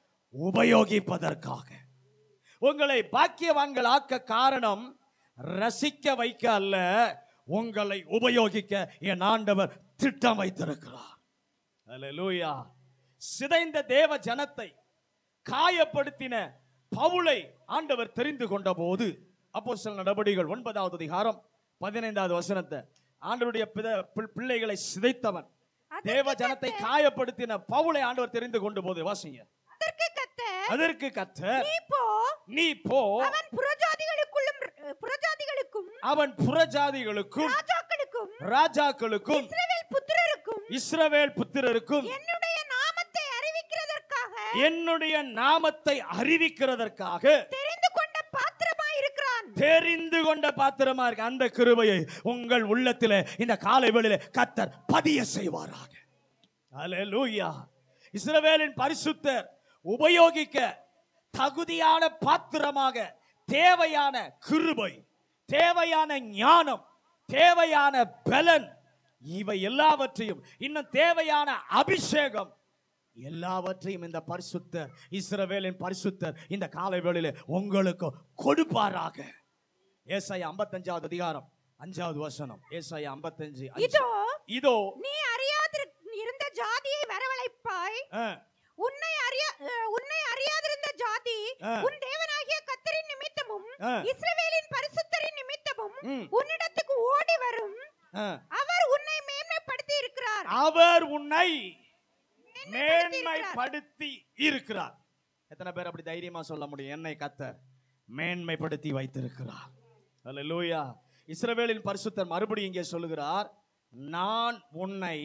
உபயோகிப்பதற்காக உங்களை பாக்கியவான்கள் ஆக்க காரணம் ரசிக்க வைக்க அல்ல உங்களை உபயோகிக்க என் ஆண்டவர் திட்டம் வைத்திருக்கிறார் அல்லேலூயா சிதைந்த தேவ ஜனத்தை காயப்படுத்தின பவுலை ஆண்டவர் தெரிந்து கொண்ட போது அப்போ சில நடவடிக்கைகள் ஒன்பதாவது அதிகாரம் பதினைந்தாவது வசனத்தை ஆண்டவருடைய பித- பிள்- பிள்ளைகளை சிதைத்தவன் தேவ ஜனத்தை காயப்படுத்தின பவுலை ஆண்டவர் தெரிந்து கொண்ட போது வாசிங்க அதற்கு கர்த்தர் அதற்கு கத்தர் நீ போ நீ போ அவன் புறஜாதிகளுக்குள்ளும் புறஜாதிகளுக்கும் அவன் புறஜாதிகளுக்கும் ராஜாக்களுக்கும் ராஜாக்களுக்கும் இஸ்ரவேல் புத்திரருக்கும் இஸ்ரவேல் புத்திரருக்கும் என்னுடைய நாமத்தை அறிவிக்கிறதற்காக என்னுடைய நாமத்தை அறிவிக்கிறதற்காக தெரிந்து கொண்ட பாத்திரமாய் இருக்கிறான் தெரிந்து கொண்ட பாத்திரமா இருக்கு அந்த கிருபையை உங்கள் உள்ளத்திலே இந்த காலை வேளையிலே கத்தர் பதிய செய்வாராக அல்லேலூயா இஸ்ரவேலின் பரிசுத்தர் உபயோகிக்க தகுதியான பாத்திரமாக தேவையான கிருபை தேவையான ஞானம் தேவையான பலன் இவை எல்லாவற்றையும் இன்னும் தேவையான அபிஷேகம் எல்லாவற்றையும் இந்த பரிசுத்தர் இஸ்ரவேலின் பரிசுத்தர் இந்த காலை வேளையிலே உங்களுக்கு கொடுப்பாராக ஏசாயா ஐம்பத்தஞ்சாவது அதிகாரம் அஞ்சாவது வசனம் ஏசாயா ஐம்பத்தஞ்சு அஞ்சு. இதோ இதோ நீ அறியாதிரு இருந்த ஜாதியை வரவழைப்பாய் ஆ, உன்னை அறியா அஹ், உன்னை அறியாதிருந்த ஜாதி ஆ. உன் தேவனாகிய கத்தரின் நிமித்தமும் ஆ. இஸ்ரவேலின் பரிசுத்தரின் நிமித்தமும் ம். உன்னிடத்துக்கு ஓடி வரும் ஆ. அவர் உன்னை மேன்மைப்படுத்தி இருக்கிறார் அவர் உன்னை மேன்மைப்படுத்தி மேன்மைப்படுத்தி இருக்கிறார் எத்தனை பேர் அப்படி தைரியமா சொல்ல முடியும் என்னை கத்தர் மேன்மைப்படுத்தி வைத்திருக்கிறார் அல்லேலூயா இஸ்ரவேலின் பரிசுத்தர் மறுபடியும் இங்கே சொல்லுகிறார் நான் உன்னை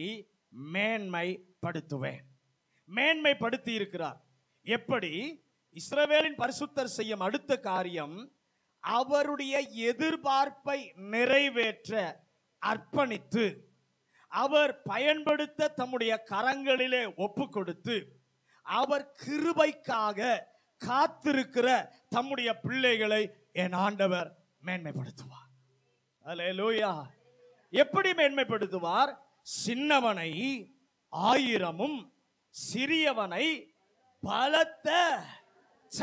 மேன்மைப்படுத்துவேன் மேன்மைப்படுத்தி இருக்கிறார் எப்படி இஸ்ரவேலின் பரிசுத்தர் செய்யும் அடுத்த காரியம் அவருடைய எதிர்பார்ப்பை நிறைவேற்ற அர்ப்பணித்து அவர் பயன்படுத்த தம்முடைய கரங்களிலே ஒப்பு கொடுத்து அவர் கிருபைக்காக காத்திருக்கிற தம்முடைய பிள்ளைகளை என் ஆண்டவர் மேன்மைப்படுத்துவார் அல்லேலூயா எப்படி மேன்மைப்படுத்துவார் சின்னவனை ஆயிரமும் சிறியவனை பலத்த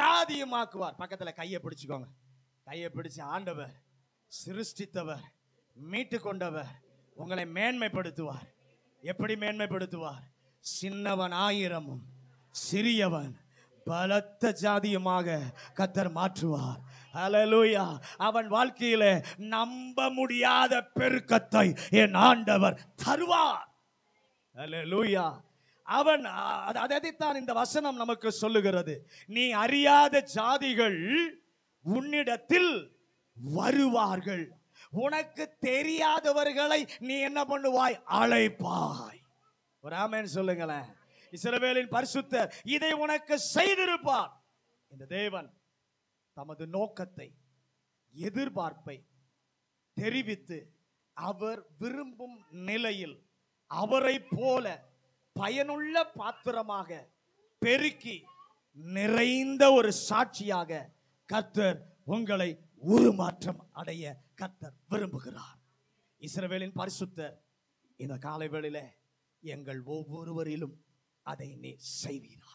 சாதியுமாக்குவார் பக்கத்துல கையை பிடிச்சுக்கோங்க கையை பிடிச்சு ஆண்டவர் சிருஷ்டித்தவர் மீட்டு கொண்டவர் உங்களை மேன்மைப்படுத்துவார் எப்படி மேன்மைப்படுத்துவார் சின்னவன் ஆயிரமும் சிறியவன் பலத்த ஜாதியுமாக கத்தர் மாற்றுவார் ஹalleluya அவன் வாழ்க்கையில நம்ப முடியாத பெருக்கத்தை என் ஆண்டவர் தருவார் ஹalleluya அவன் அ- அது- அதைத்தான் இந்த வசனம் நமக்கு சொல்லுகிறது நீ அறியாத ஜாதிகள் உன்னிடத்தில் வருவார்கள் உனக்கு தெரியாதவர்களை நீ என்ன பண்ணுவாய் அழைப்பாய் ஒரு ஆமென் சொல்லுங்களேன் இஸ்ரவேலின் பரிசுத்தர் இதை உனக்கு செய்திருப்பார் இந்த தேவன் தமது நோக்கத்தை எதிர்பார்ப்பை தெரிவித்து அவர் விரும்பும் நிலையில் அவரை போல பயனுள்ள பாத்திரமாக பெருக்கி நிறைந்த ஒரு சாட்சியாக கர்த்தர் உங்களை உருமாற்றம் அடைய கர்த்தர் விரும்புகிறார் இஸ்ரவேலின் பரிசுத்தர் இந்த காலை வேளையில எங்கள் ஒவ்வொருவரிலும் அதை நீ செய்வீராக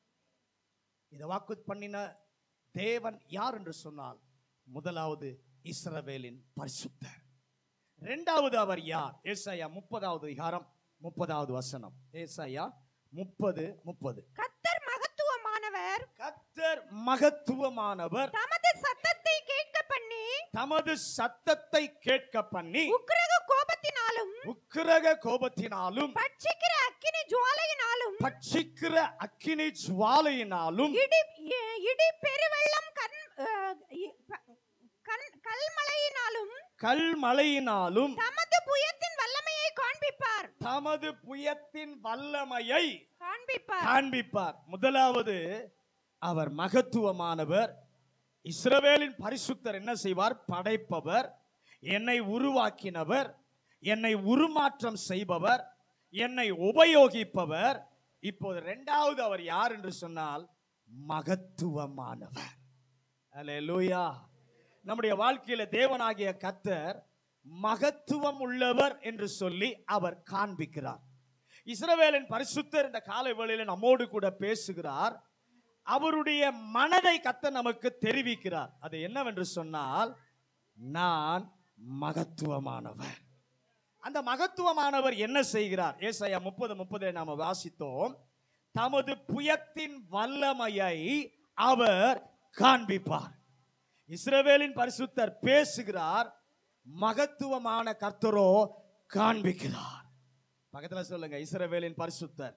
இதை வாக்கு பண்ணின தேவன் யார் என்று சொன்னால் முதலாவது இஸ்ரவேலின் பரிசுத்தர் இரண்டாவது அவர் யார் ஏசாயா முப்பதாவது அதிகாரம் முப்பதாவது வசனம் ஏசாயா முப்பது முப்பது கத்தர் மகத்துவமானவர் கத்தர் மகத்துவமானவர் தமது சத்தத்தை கேட்க பண்ணி தமது சத்தத்தை கேட்க பண்ணி உக்கிரக கோபத்தினாலும் உக்கிரக கோபத்தினாலும் பட்சிக்கிற அக்கினி ஜுவாலையினாலும் பட்சிக்கிற அக்கினி ஜுவாலையினாலும் இடி இ- இடி பெருவெள்ளம் கண் அஹ், இ- ப- கண் கல்மழையினாலும் கல்மழையினாலும் தமது புயத்தின் வல்லமையை காண்பிப்பார் தமது புயத்தின் வல்லமையை காண்பிப்பார் காண்பிப்பார் முதலாவது அவர் மகத்துவமானவர் இஸ்ரவேலின் பரிசுத்தர் என்ன செய்வார் படைப்பவர் என்னை உருவாக்கினவர் என்னை உருமாற்றம் செய்பவர் என்னை உபயோகிப்பவர் இப்போது இரண்டாவது அவர் யார் என்று சொன்னால் மகத்துவமானவர் அல்லேலூயா நம்முடைய வாழ்க்கையில தேவனாகிய கத்தர் மகத்துவம் உள்ளவர் என்று சொல்லி அவர் காண்பிக்கிறார் இஸ்ரவேலின் பரிசுத்தர் இந்த காலை வேளையில நம்மோடு கூட பேசுகிறார் அவருடைய மனதை கத்த நமக்கு தெரிவிக்கிறார் அது என்னவென்று சொன்னால் நான் மகத்துவமானவர் அந்த மகத்துவமானவர் என்ன செய்கிறார் ஏசாயா முப்பது முப்பதில் நாம வாசித்தோம் தமது புயத்தின் வல்லமையை அவர் காண்பிப்பார் இஸ்ரவேலின் பரிசுத்தர் பேசுகிறார் மகத்துவமான கர்த்தரோ காண்பிக்கிறார் பக்கத்துல சொல்லுங்க இஸ்ரவேலின் பரிசுத்தர்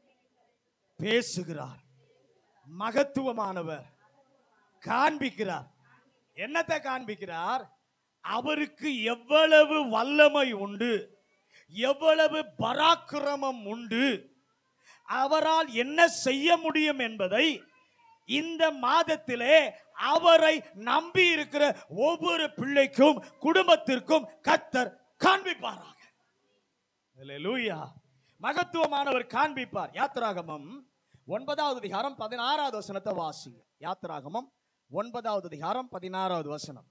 பேசுகிறார் மகத்துவமானவர் காண்பிக்கிறார் என்னத்தை காண்பிக்கிறார் அவருக்கு எவ்வளவு வல்லமை உண்டு எவ்வளவு பராக்கிரமம் உண்டு அவரால் என்ன செய்ய முடியும் என்பதை இந்த மாதத்திலே அவரை நம்பி இருக்கிற ஒவ்வொரு பிள்ளைக்கும் குடும்பத்திற்கும் கத்தர் காண்பிப்பாராக அல்லேலூயா மகத்துவமானவர் காண்பிப்பார் யாத்திராகமம் ஒன்பதாவது அதிகாரம் பதினாறாவது வசனத்தை வாசிங்க யாத்திராகமம் ஒன்பதாவது அதிகாரம் பதினாறாவது வசனம்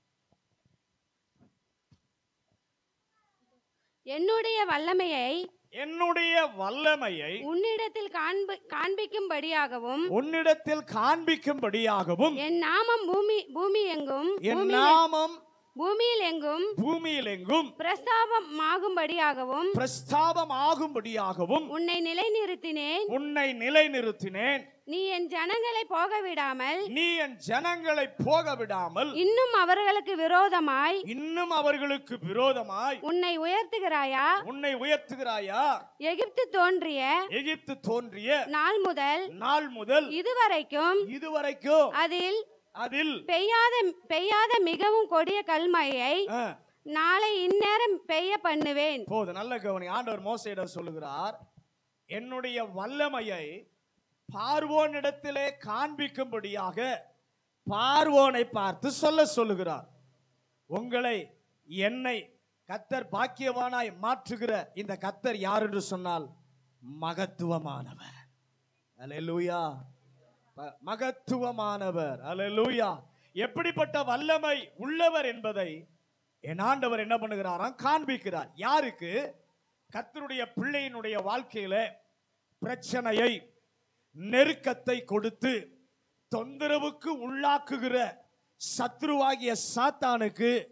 என்னுடைய வல்லமையை என்னுடைய வல்லமையை உன்னிடத்தில் காண்பி காண்பிக்கும்படியாகவும் உன்னிடத்தில் காண்பிக்கும்படியாகவும் என் நாமம் பூமி பூமி எங்கும் என் பூமியில் நாமம் பூமியில் எங்கும் பூமியில் எங்கும் பிரஸ்தாபமாகும்படியாகவும் பிரஸ்தாபம் ஆகும்படியாகவும் உன்னை நிலைநிறுத்தினேன் உன்னை நிலைநிறுத்தினேன் நீ என் ஜனங்களை போக விடாமல் நீ என் ஜனங்களை போக விடாமல் இன்னும் அவர்களுக்கு விரோதமாய் இன்னும் அவர்களுக்கு விரோதமாய் உன்னை உயர்த்துகிறாயா உன்னை உயர்த்துகிறாயா எகிப்து தோன்றிய எகிப்து தோன்றிய நாள் முதல் நாள் முதல் இதுவரைக்கும் இதுவரைக்கும் அதில் அதில் பெய்யாத பெய்யாத மிகவும் கொடிய கல்மழையை ஆ, நாளை இந்நேரம் பெய்ய பண்ணுவேன் போது நல்ல கவனி ஆண்டவர் மோசையிடம் சொல்லுகிறார் என்னுடைய வல்லமையை பார்வோனிடத்திலே காண்பிக்கும்படியாக பார்வோனை பார்த்து சொல்ல சொல்லுகிறார் உங்களை என்னை கத்தர் பாக்கியவானாய் மாற்றுகிற இந்த கத்தர் யார் என்று சொன்னால் மகத்துவமானவர் அல்லேலூயா ப- மகத்துவமானவர் அல்லேலூயா எப்படிப்பட்ட வல்லமை உள்ளவர் என்பதை என் ஆண்டவர் என்ன பண்ணுகிறாராம் காண்பிக்கிறார் யாருக்கு கர்த்தருடைய பிள்ளையினுடைய வாழ்க்கையில பிரச்சனையை நெருக்கத்தை கொடுத்து தொந்தரவுக்கு உள்ளாக்குகிற சத்ருவாகிய சாத்தானுக்கு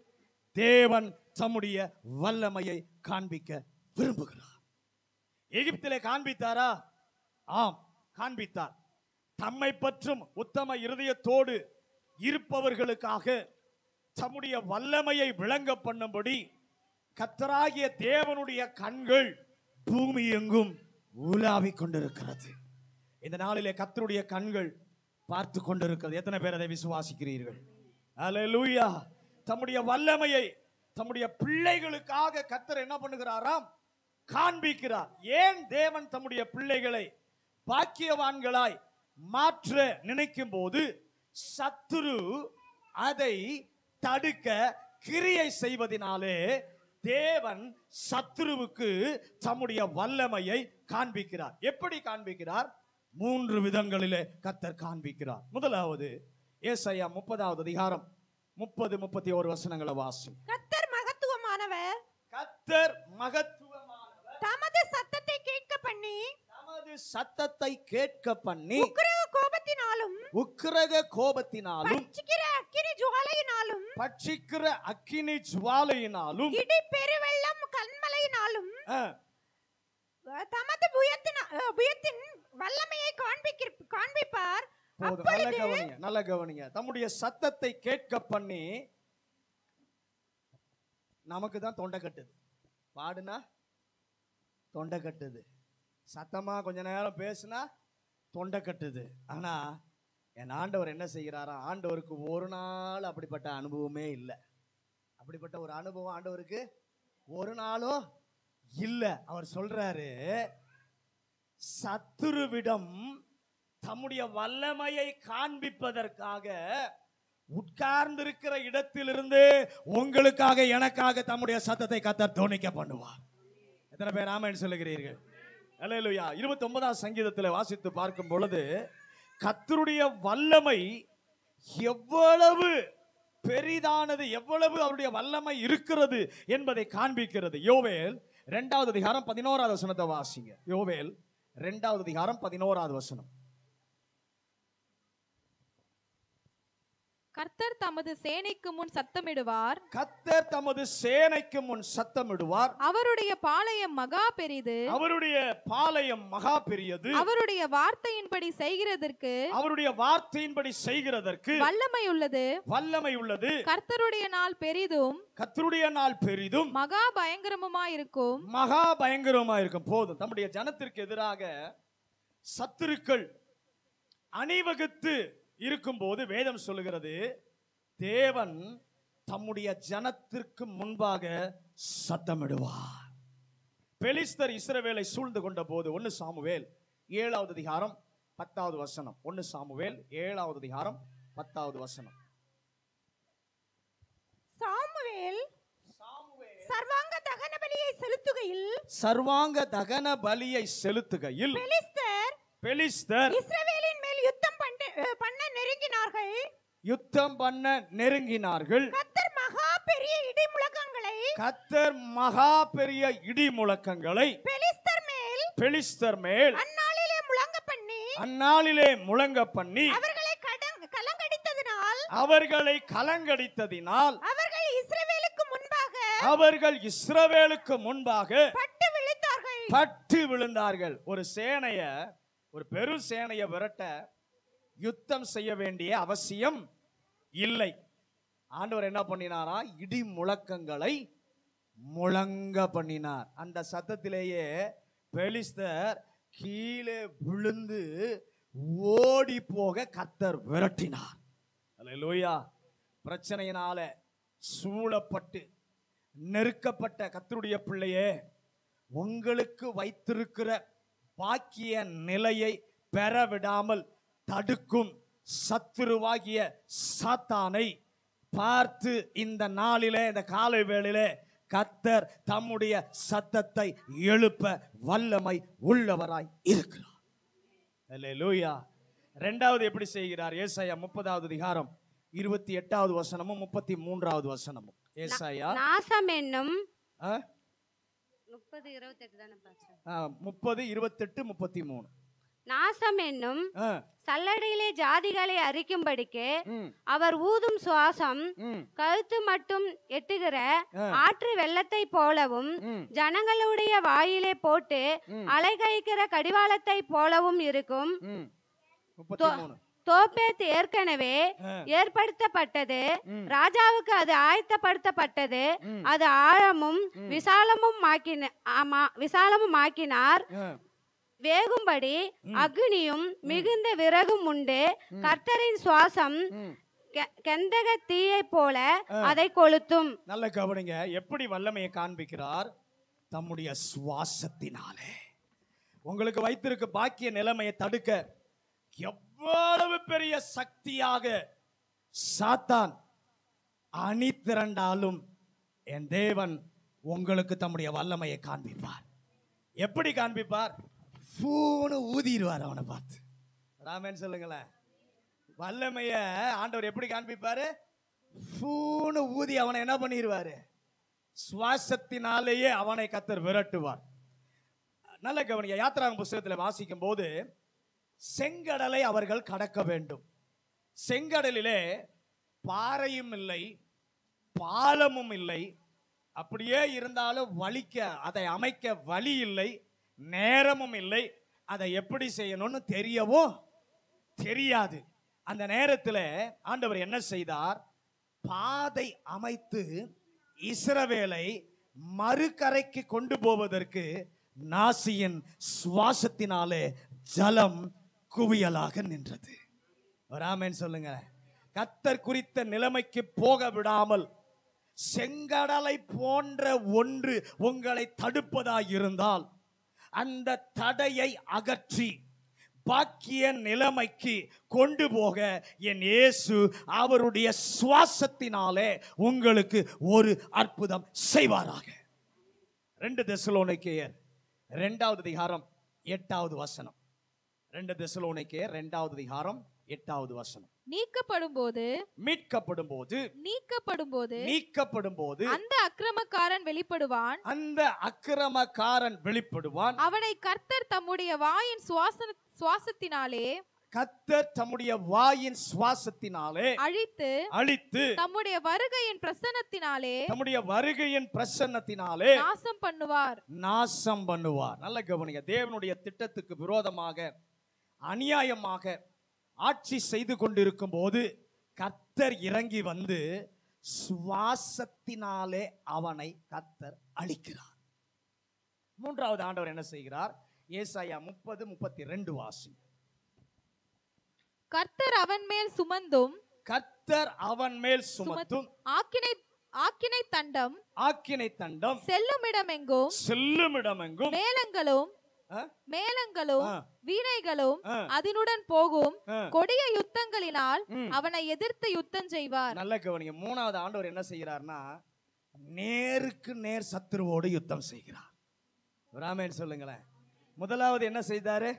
தேவன் தம்முடைய வல்லமையை காண்பிக்க விரும்புகிறார் எகிப்திலே காண்பித்தாரா ஆம் காண்பித்தார் தம்மை பற்றும் உத்தம இருதயத்தோடு இருப்பவர்களுக்காக தம்முடைய வல்லமையை விளங்க பண்ணும்படி கத்தராகிய தேவனுடைய கண்கள் பூமி எங்கும் உலாவிக் கொண்டிருக்கிறது இந்த நாளிலே கத்தருடைய கண்கள் பார்த்து கொண்டிருக்கிறது எத்தனை பேர் அதை விசுவாசிக்கிறீர்கள் அல்லேலூயா தம்முடைய வல்லமையை தம்முடைய பிள்ளைகளுக்காக கத்தர் என்ன பண்ணுகிறாராம் காண்பிக்கிறார் ஏன் தேவன் தம்முடைய பிள்ளைகளை பாக்கியவான்களாய் மாற்ற நினைக்கும் போது சத்துரு அதை தடுக்க கிரியை செய்வதினாலே தேவன் சத்துருவுக்கு தம்முடைய வல்லமையை காண்பிக்கிறார் எப்படி காண்பிக்கிறார் மூன்று விதங்களிலே கத்தர் காண்பிக்கிறார் முதலாவது ஏசாயா முப்பதாவது அதிகாரம் முப்பது முப்பத்தி ஒரு வசனங்களை வாசி கத்தர் மகத்துவமானவர் கத்தர் மகத்துவமானவர் தமது சத்தத்தை கேட்க பண்ணி தமது சத்தத்தை கேட்க பண்ணி உக்கிரக கோபத்தினாலும் உக்கிரக கோபத்தினாலும் பட்சிக்கிற அக்கினி ஜுவாலையினாலும் பட்சிக்கிற அக்கினி ஜுவாலையினாலும் இடி பெருவெள்ளம் கண்மலையினாலும் அஹ், தமது புயத்தின் அஹ், புயத்தின் வல்லமையை காண்பிக்கிற காண்பிப்பார் போதும் நல்ல கவனிங்க நல்ல கவனிங்க தம்முடைய சத்தத்தை கேட்க பண்ணி நமக்கு தான் தொண்டை கட்டுது பாடுனா தொண்டை கட்டுது சத்தமா கொஞ்ச நேரம் பேசுனா தொண்டை கட்டுது ஆனா என் ஆண்டவர் என்ன செய்கிறாரா ஆண்டவருக்கு ஒரு நாள் அப்படிப்பட்ட அனுபவமே இல்லை அப்படிப்பட்ட ஒரு அனுபவம் ஆண்டவருக்கு ஒரு நாளும் இல்லை அவர் சொல்றாரு சத்துருவிடம் தம்முடைய வல்லமையை காண்பிப்பதற்காக உட்கார்ந்திருக்கிற இடத்திலிருந்து உங்களுக்காக எனக்காக தம்முடைய சத்தத்தை கத்தர் தோணிக்க பண்ணுவார் எத்தனை பேர் ஆமென் சொல்லுகிறீர்கள் அல்லேலூயா இருபத்தி ஒன்பதாம் சங்கீதத்தில் வாசித்து பார்க்கும் பொழுது கத்தருடைய வல்லமை எவ்வளவு பெரிதானது எவ்வளவு அவருடைய வல்லமை இருக்கிறது என்பதை காண்பிக்கிறது யோவேல் இரண்டாவது அதிகாரம் பதினோராவது வசனத்தை வாசிங்க யோவேல் இரண்டாவது அதிகாரம் பதினோராவது வசனம் கர்த்தர் தமது சேனைக்கு முன் சத்தமிடுவார் கத்தர் தமது சேனைக்கு முன் சத்தமிடுவார் அவருடைய பாளையம் மகா பெரிது அவருடைய பாளையம் மகா பெரியது அவருடைய வார்த்தையின்படி செய்கிறதற்கு அவருடைய வார்த்தையின்படி செய்கிறதற்கு வல்லமை உள்ளது வல்லமை உள்ளது கர்த்தருடைய நாள் பெரிதும் கத்தருடைய நாள் பெரிதும் மகா பயங்கரமுமாயிருக்கும் மகா பயங்கரமா இருக்கும் போதும் தம்முடைய ஜனத்திற்கு எதிராக சத்துருக்கள் அணிவகுத்து இருக்கும்போது வேதம் சொல்லுகிறது தேவன் தம்முடைய ஜனத்திற்கு முன்பாக சத்தமிடுவார் பெலிஸ்தர் இஸ்ரவேலை சூழ்ந்து கொண்ட போது ஒன்னு சாமுவேல் ஏழாவது அதிகாரம் பத்தாவது வசனம் ஒன்னு சாமுவேல் ஏழாவது அதிகாரம் பத்தாவது வசனம் சாமுவேல் சர்வாங்க தகன பலியை செலுத்துகையில் சர்வாங்க தகன பலியை செலுத்துகையில் பெலிஸ்தர் பெலிஸ்தர் இஸ்ரவேலின் மேல் யுத்தம் பண்ண அஹ், பண்ண நெருங்கினார்கள் யுத்தம் பண்ண நெருங்கினார்கள் கத்தர் மகா பெரிய இடி முழக்கங்களை கத்தர் மகா பெரிய இடி முழக்கங்களை பெலிஸ்தர் மேல் பெலிஸ்தர் மேல் அந்நாளிலே முழங்க பண்ணி அந்நாளிலே முழங்க பண்ணி அவர்களை கடங் கலங்கடித்ததினால் அவர்களை கலங்கடித்ததினால் அவர்கள் இஸ்ரவேலுக்கு முன்பாக அவர்கள் இஸ்ரவேலுக்கு முன்பாக பட்டு விழித்தார்கள் பட்டு விழுந்தார்கள் ஒரு சேனைய ஒரு பெரு சேனைய விரட்ட யுத்தம் செய்ய வேண்டிய அவசியம் இல்லை ஆண்டவர் என்ன பண்ணினாரா இடி முழக்கங்களை முழங்க பண்ணினார் அந்த சத்தத்திலேயே பெலிஸ்தர் கீழே விழுந்து ஓடி போக கத்தர் விரட்டினார் அல்லேலூயா பிரச்சனையினால சூழப்பட்டு நெருக்கப்பட்ட கத்தருடைய பிள்ளையே உங்களுக்கு வைத்திருக்கிற பாக்கிய நிலையை பெற விடாமல் தடுக்கும் சத்துருவாகிய சாத்தானை பார்த்து இந்த நாளிலே இந்த காலை வேளையிலே கத்தர் தம்முடைய சத்தத்தை எழுப்ப வல்லமை உள்ளவராய் இருக்கிறார் அல்லேலூயா ரெண்டாவது எப்படி செய்கிறார் ஏசாயா முப்பதாவது அதிகாரம் இருபத்தி எட்டாவது வசனமும் முப்பத்தி மூன்றாவது வசனமும் ஏசாயா நாசம் என்னும் ஆ? முப்பது இருபத்தெட்டு தானே பாஸ்டர் ஆ, முப்பது இருபத்தெட்டு முப்பத்தி மூணு நாசம் என்னும் ஆ, சல்லடையிலே ஜாதிகளை அரிக்கும்படிக்கு ம், அவர் ஊதும் சுவாசம் ம், கழுத்து மட்டும் எட்டுகிற ஆ, ஆற்று வெள்ளத்தை போலவும் ம், ஜனங்களுடைய வாயிலே போட்டு ம், அலைகழிக்கிற கடிவாளத்தை போலவும் இருக்கும் ம். முப்பத்தி மூணு தோப்பேத் ஏற்கனவே ஆ, ஏற்படுத்தப்பட்டது ம், ராஜாவுக்கு அது ஆயத்தப்படுத்தப்பட்டது ம், அது ஆழமும் ம். விசாலமும் ஆக்கின ஆமா விசாலமும் ஆக்கினார் ஆ, வேகும்படி ம். அக்னியும் மிகுந்த விறகும் உண்டு ம். கர்த்தரின் சுவாசம் ம். கெ- கெந்தக தீயை போல ஆ. அதை கொளுத்தும் நல்ல கவனிங்க எப்படி வல்லமையை காண்பிக்கிறார் தம்முடைய சுவாசத்தினாலே உங்களுக்கு வைத்திருக்க பாக்கிய நிலைமையை தடுக்க எவ்வளவு பெரிய சக்தியாக சாத்தான் அணி திரண்டாலும் என் தேவன் உங்களுக்கு தம்முடைய வல்லமையை காண்பிப்பார் எப்படி காண்பிப்பார் ஃபூனு ஊதிடுவார் அவனை பார்த்து ராமன் சொல்லுங்களேன் வல்லமைய ஆண்டவர் எப்படி காண்பிப்பாரு ஃபூனு ஊதி அவனை என்ன பண்ணிடுவாரு சுவாசத்தினாலேயே அவனை கத்தர் விரட்டுவார் நல்ல கவனிங்க யாத்திராங்க புஸ்தகத்தில் வாசிக்கும் போது செங்கடலை அவர்கள் கடக்க வேண்டும் செங்கடலிலே பாறையும் இல்லை பாலமும் இல்லை அப்படியே இருந்தாலும் வலிக்க அதை அமைக்க வழி இல்லை நேரமும் இல்லை அதை எப்படி செய்யணும்னு தெரியவும் தெரியாது அந்த நேரத்தில் ஆண்டவர் என்ன செய்தார் பாதை அமைத்து இஸ்ரவேலை மறுகரைக்கு கொண்டு போவதற்கு நாசியின் சுவாசத்தினாலே ஜலம் குவியலாக நின்றது ராமன் சொல்லுங்க கத்தர் குறித்த நிலைமைக்கு போக விடாமல் செங்கடலை போன்ற ஒன்று உங்களை தடுப்பதாய் இருந்தால் அந்த தடையை அகற்றி பாக்கிய நிலைமைக்கு கொண்டு போக என் இயேசு அவருடைய சுவாசத்தினாலே உங்களுக்கு ஒரு அற்புதம் செய்வாராக ரெண்டு தெசலோனிக்கேயர் ரெண்டாவது அதிகாரம் எட்டாவது வசனம் ரெண்டு தெசலோனிக்கேயர் ரெண்டாவது அதிகாரம் எட்டாவது வசனம் நீக்கப்படும் போது மீட்கப்படும் போது நீக்கப்படும் போது நீக்கப்படும் போது அந்த அக்கிரமக்காரன் வெளிப்படுவான் அந்த அக்கிரமக்காரன் வெளிப்படுவான் அவனை கர்த்தர் தம்முடைய வாயின் சுவாச சுவாசத்தினாலே கத்தர் தம்முடைய வாயின் சுவாசத்தினாலே அழித்து அழித்து தம்முடைய வருகையின் பிரசன்னத்தினாலே தம்முடைய வருகையின் பிரசன்னத்தினாலே நாசம் பண்ணுவார் நாசம் பண்ணுவார் நல்ல கவனிங்க தேவனுடைய திட்டத்துக்கு விரோதமாக அநியாயமாக ஆட்சி செய்து கொண்டிருக்கும் போது கர்த்தர் இறங்கி வந்து சுவாசத்தினாலே அவனை கர்த்தர் அழிக்கிறார் மூன்றாவது ஆண்டவர் என்ன செய்கிறார் ஏசாயா முப்பது முப்பத்தி ரெண்டு வாசி கர்த்தர் அவன் மேல் சுமந்தும் கர்த்தர் அவன் மேல் சுமத்தும் ஆக்கினை ஆக்கினை தண்டம் ஆக்கினை தண்டம் செல்லுமிடமெங்கும் செல்லுமிடமெங்கும் மேளங்களும் ஆ? மேளங்களும் ஆ, வீணைகளும் ஆ, அதனுடன் போகும் ஆ. கொடிய யுத்தங்களினால் ம். அவனை எதிர்த்து யுத்தம் செய்வார் நல்ல கவனிங்க மூணாவது ஆண்டவர் என்ன செய்கிறார்னா நேருக்கு நேர் சத்துருவோடு யுத்தம் செய்கிறார் ராமேன் சொல்லுங்களேன் முதலாவது என்ன செய்தாரு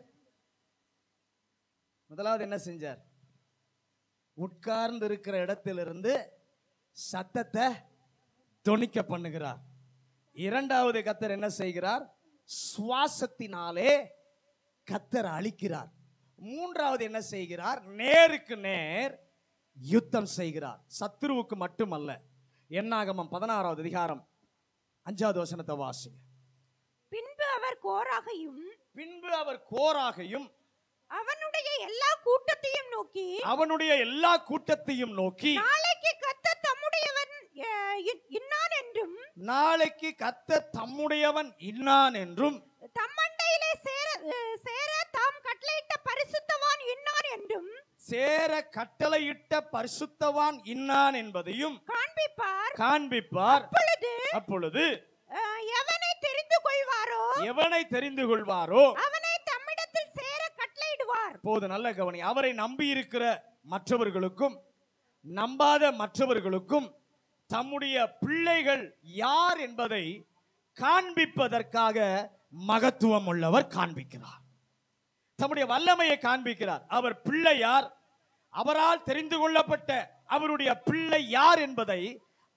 முதலாவது என்ன செஞ்சார் உட்கார்ந்து இருக்கிற இடத்திலிருந்து சத்தத்தை தொனிக்க பண்ணுகிறார் இரண்டாவது கத்தர் என்ன செய்கிறார் சுவாசத்தினாலே கத்தர் அழிக்கிறார் மூன்றாவது என்ன செய்கிறார் நேருக்கு நேர் யுத்தம் செய்கிறார் சத்துருவுக்கு மட்டுமல்ல என்னாகமம் பதினாறாவது அதிகாரம் அஞ்சாவது வசனத்தை வாசிங்க பின்பு அவர் கோராகையும் பின்பு அவர் கோராகையும் அவனுடைய எல்லா கூட்டத்தையும் நோக்கி அவனுடைய எல்லா கூட்டத்தையும் நோக்கி நாளைக்கு கத்த தம்முடையவன் அஹ், இன்- இன்னான் என்றும் நாளைக்கு கத்தர் தம்முடையவன் இன்னான் என்றும் தம்மண்டையிலே சேர அஹ், சேர தாம் கட்டளையிட்ட பரிசுத்தவான் இன்னான் என்றும் சேர கட்டளையிட்ட பரிசுத்தவான் இன்னான் என்பதையும் காண்பிப்பார் காண்பிப்பார் அப்பொழுது அப்பொழுது அஹ், எவனை தெரிந்து கொள்வாரோ எவனை தெரிந்து கொள்வாரோ அவனை தம்மிடத்தில் சேர கட்டளையிடுவார் போது நல்ல கவனி அவரை நம்பி இருக்கிற மற்றவர்களுக்கும் நம்பாத மற்றவர்களுக்கும் தம்முடைய பிள்ளைகள் யார் என்பதை காண்பிப்பதற்காக மகத்துவம் உள்ளவர் காண்பிக்கிறார் தம்முடைய வல்லமையை காண்பிக்கிறார் அவர் பிள்ளை யார் அவரால் தெரிந்து கொள்ளப்பட்ட அவருடைய பிள்ளை யார் என்பதை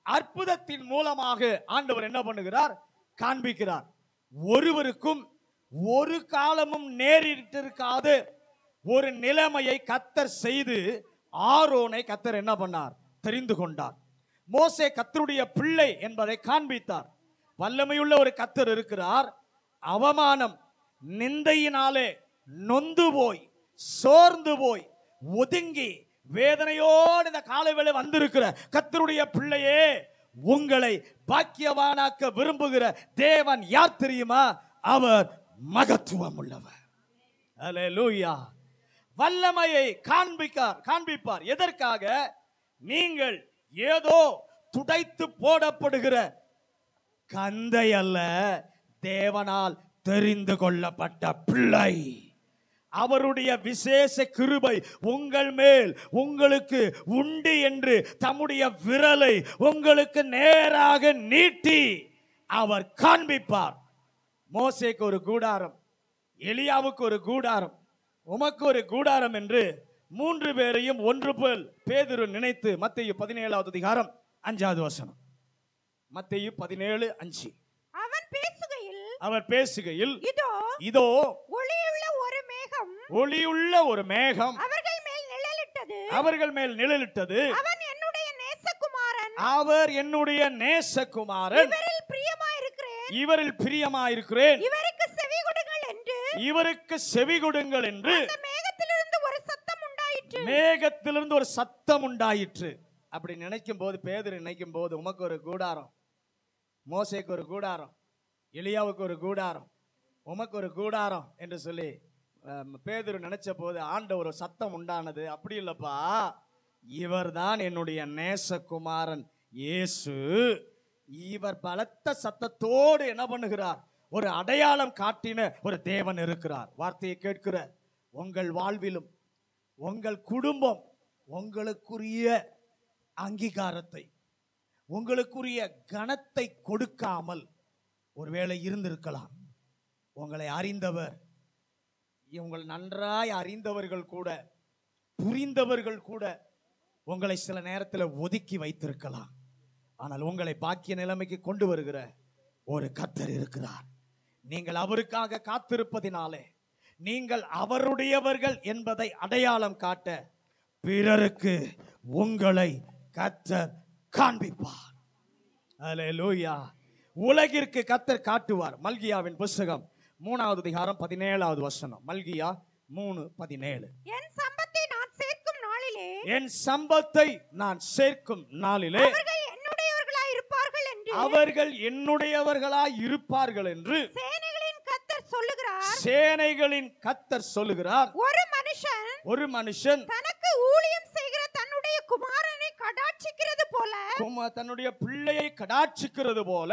அற்புதத்தின் மூலமாக ஆண்டவர் என்ன பண்ணுகிறார் காண்பிக்கிறார் ஒருவருக்கும் ஒரு காலமும் நேரிட்டிருக்காத ஒரு நிலைமையை கத்தர் செய்து ஆரோனை கத்தர் என்ன பண்ணார் தெரிந்து கொண்டார் மோசே கத்தருடைய பிள்ளை என்பதை காண்பித்தார் வல்லமையுள்ள ஒரு கத்தர் இருக்கிறார் அவமானம் நிந்தையினாலே நொந்து போய் சோர்ந்து போய் ஒதுங்கி வேதனையோடு இந்த காலவேளை வந்திருக்கிற கத்தருடைய பிள்ளையே உங்களை பாக்கியவானாக்க விரும்புகிற தேவன் யார் தெரியுமா அவர் மகத்துவம் உள்ளவர் அல்லேலூயா வல்லமையை காண்பிக்கார் காண்பிப்பார் எதற்காக நீங்கள் ஏதோ துடைத்து போடப்படுகிற கந்தை அல்ல தேவனால் தெரிந்து கொள்ளப்பட்ட பிள்ளை அவருடைய விசேஷ கிருபை உங்கள் மேல் உங்களுக்கு உண்டு என்று தம்முடைய விரலை உங்களுக்கு நேராக நீட்டி அவர் காண்பிப்பார் மோசேக்கு ஒரு கூடாரம் எலியாவுக்கு ஒரு கூடாரம் உமக்கு ஒரு கூடாரம் என்று மூன்று பேரையும் ஒன்று போல் பேதுரு நினைத்து மத்தேயு பதினேழாவது அதிகாரம் அஞ்சாவது வசனம் மத்தேயு பதினேழு அஞ்சு அவன் பேசுகையில் அவர் பேசுகையில் இதோ இதோ ஒளியுள்ள ஒரு மேகம் ஒளியுள்ள ஒரு மேகம் அவர்கள் மேல் நிழலிட்டது அவர்கள் மேல் நிழலிட்டது அவன் என்னுடைய நேசகுமாரன் அவர் என்னுடைய நேசகுமாரன் இவரில் பிரியமாயிருக்கிறேன் இவரில் பிரியமாயிருக்கிறேன் இவருக்கு செவி கொடுங்கள் என்று இவருக்கு செவி கொடுங்கள் என்று அந்த மேகத்திலிருந்து ஒரு சத்தம் உண்டாயிற்று மேகத்திலிருந்து ஒரு சத்தம் உண்டாயிற்று அப்படி நினைக்கும் போது பேதர் நினைக்கும் போது உமக்கு ஒரு கூடாரம் மோசேக்கு ஒரு கூடாரம் எலியாவுக்கு ஒரு கூடாரம் உமக்கு ஒரு கூடாரம் என்று சொல்லி அஹ், பேதுரு நினைச்ச போது ஆண்ட ஒரு சத்தம் உண்டானது அப்படி இல்லப்பா இவர்தான் என்னுடைய நேசகுமாரன் இயேசு இவர் பலத்த சத்தத்தோடு என்ன பண்ணுகிறார் ஒரு அடையாளம் காட்டின ஒரு தேவன் இருக்கிறார் வார்த்தையை கேட்கிற உங்கள் வாழ்விலும் உங்கள் குடும்பம் உங்களுக்குரிய அங்கீகாரத்தை உங்களுக்குரிய கனத்தை கொடுக்காமல் ஒருவேளை இருந்திருக்கலாம் உங்களை அறிந்தவர் உங்கள் நன்றாய் அறிந்தவர்கள் கூட புரிந்தவர்கள் கூட உங்களை சில நேரத்தில் ஒதுக்கி வைத்திருக்கலாம் ஆனால் உங்களை பாக்கிய நிலைமைக்கு கொண்டு வருகிற ஒரு கத்தர் இருக்கிறார் நீங்கள் அவருக்காக காத்திருப்பதினாலே நீங்கள் அவருடையவர்கள் என்பதை அடையாளம் காட்ட பிறருக்கு உங்களை கத்தர் காண்பிப்பார் அல்லேலூயா உலகிற்கு கத்தர் காட்டுவார் மல்கியாவின் புஸ்தகம் மூணாவது அதிகாரம் பதினேழாவது வசனம் மல்கியா மூணு பதினேழு என் சம்பத்தை நான் சேர்க்கும் நாளிலே என் சம்பத்தை நான் சேர்க்கும் நாளிலே அவர்கள் என்னுடையவர்களாய் இருப்பார்கள் என்று அவர்கள் என்னுடையவர்களாய் இருப்பார்கள் என்று சேனைகளின் கத்தர் சொல்லுகிறார் சேனைகளின் கத்தர் சொல்லுகிறார் ஒரு மனுஷன் ஒரு மனுஷன் தனக்கு ஊழியம் செய்கிற தன்னுடைய குமாரனை கடாட்சிக்கிறது போல கும- தன்னுடைய பிள்ளையை கடாட்சிக்கிறது போல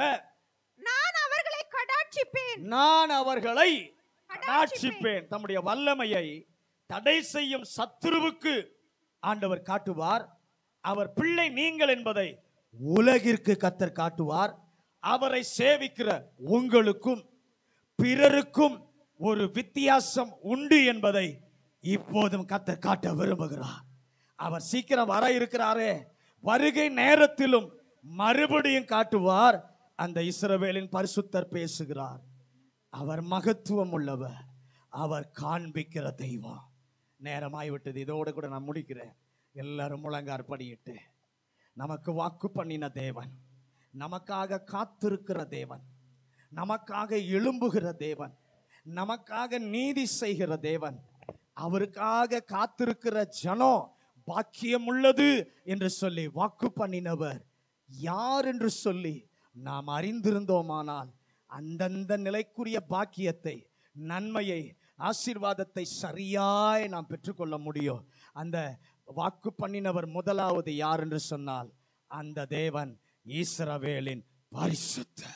நான் அவர்களை கடாட்சிப்பேன் நான் அவர்களை கடாட்சிப்பேன் தம்முடைய வல்லமையை தடை செய்யும் சத்துருவுக்கு ஆண்டவர் காட்டுவார் அவர் பிள்ளை நீங்கள் என்பதை உலகிற்கு கத்தர் காட்டுவார் அவரை சேவிக்கிற உங்களுக்கும் பிறருக்கும் ஒரு வித்தியாசம் உண்டு என்பதை இப்போதும் கத்தர் காட்ட விரும்புகிறார் அவர் சீக்கிரம் வர இருக்கிறாரே வருகை நேரத்திலும் மறுபடியும் காட்டுவார் அந்த இஸ்ரவேலின் பரிசுத்தர் பேசுகிறார் அவர் மகத்துவம் உள்ளவர் அவர் காண்பிக்கிற தெய்வம் நேரமாய் விட்டது இதோடு கூட நான் முடிக்கிறேன் எல்லாரும் முழங்கார் படியிட்டு நமக்கு வாக்கு பண்ணின தேவன் நமக்காக காத்திருக்கிற தேவன் நமக்காக எழும்புகிற தேவன் நமக்காக நீதி செய்கிற தேவன் அவருக்காக காத்திருக்கிற ஜனம் பாக்கியம் உள்ளது என்று சொல்லி வாக்கு பண்ணினவர் யார் என்று சொல்லி நாம் அறிந்திருந்தோமானால் அந்தந்த நிலைக்குரிய பாக்கியத்தை நன்மையை ஆசீர்வாதத்தை சரியாய் நாம் பெற்றுக்கொள்ள முடியும் அந்த வாக்கு பண்ணினவர் முதலாவது யார் என்று சொன்னால் அந்த தேவன் ஈஸ்ரவேலின் பரிசுத்தர்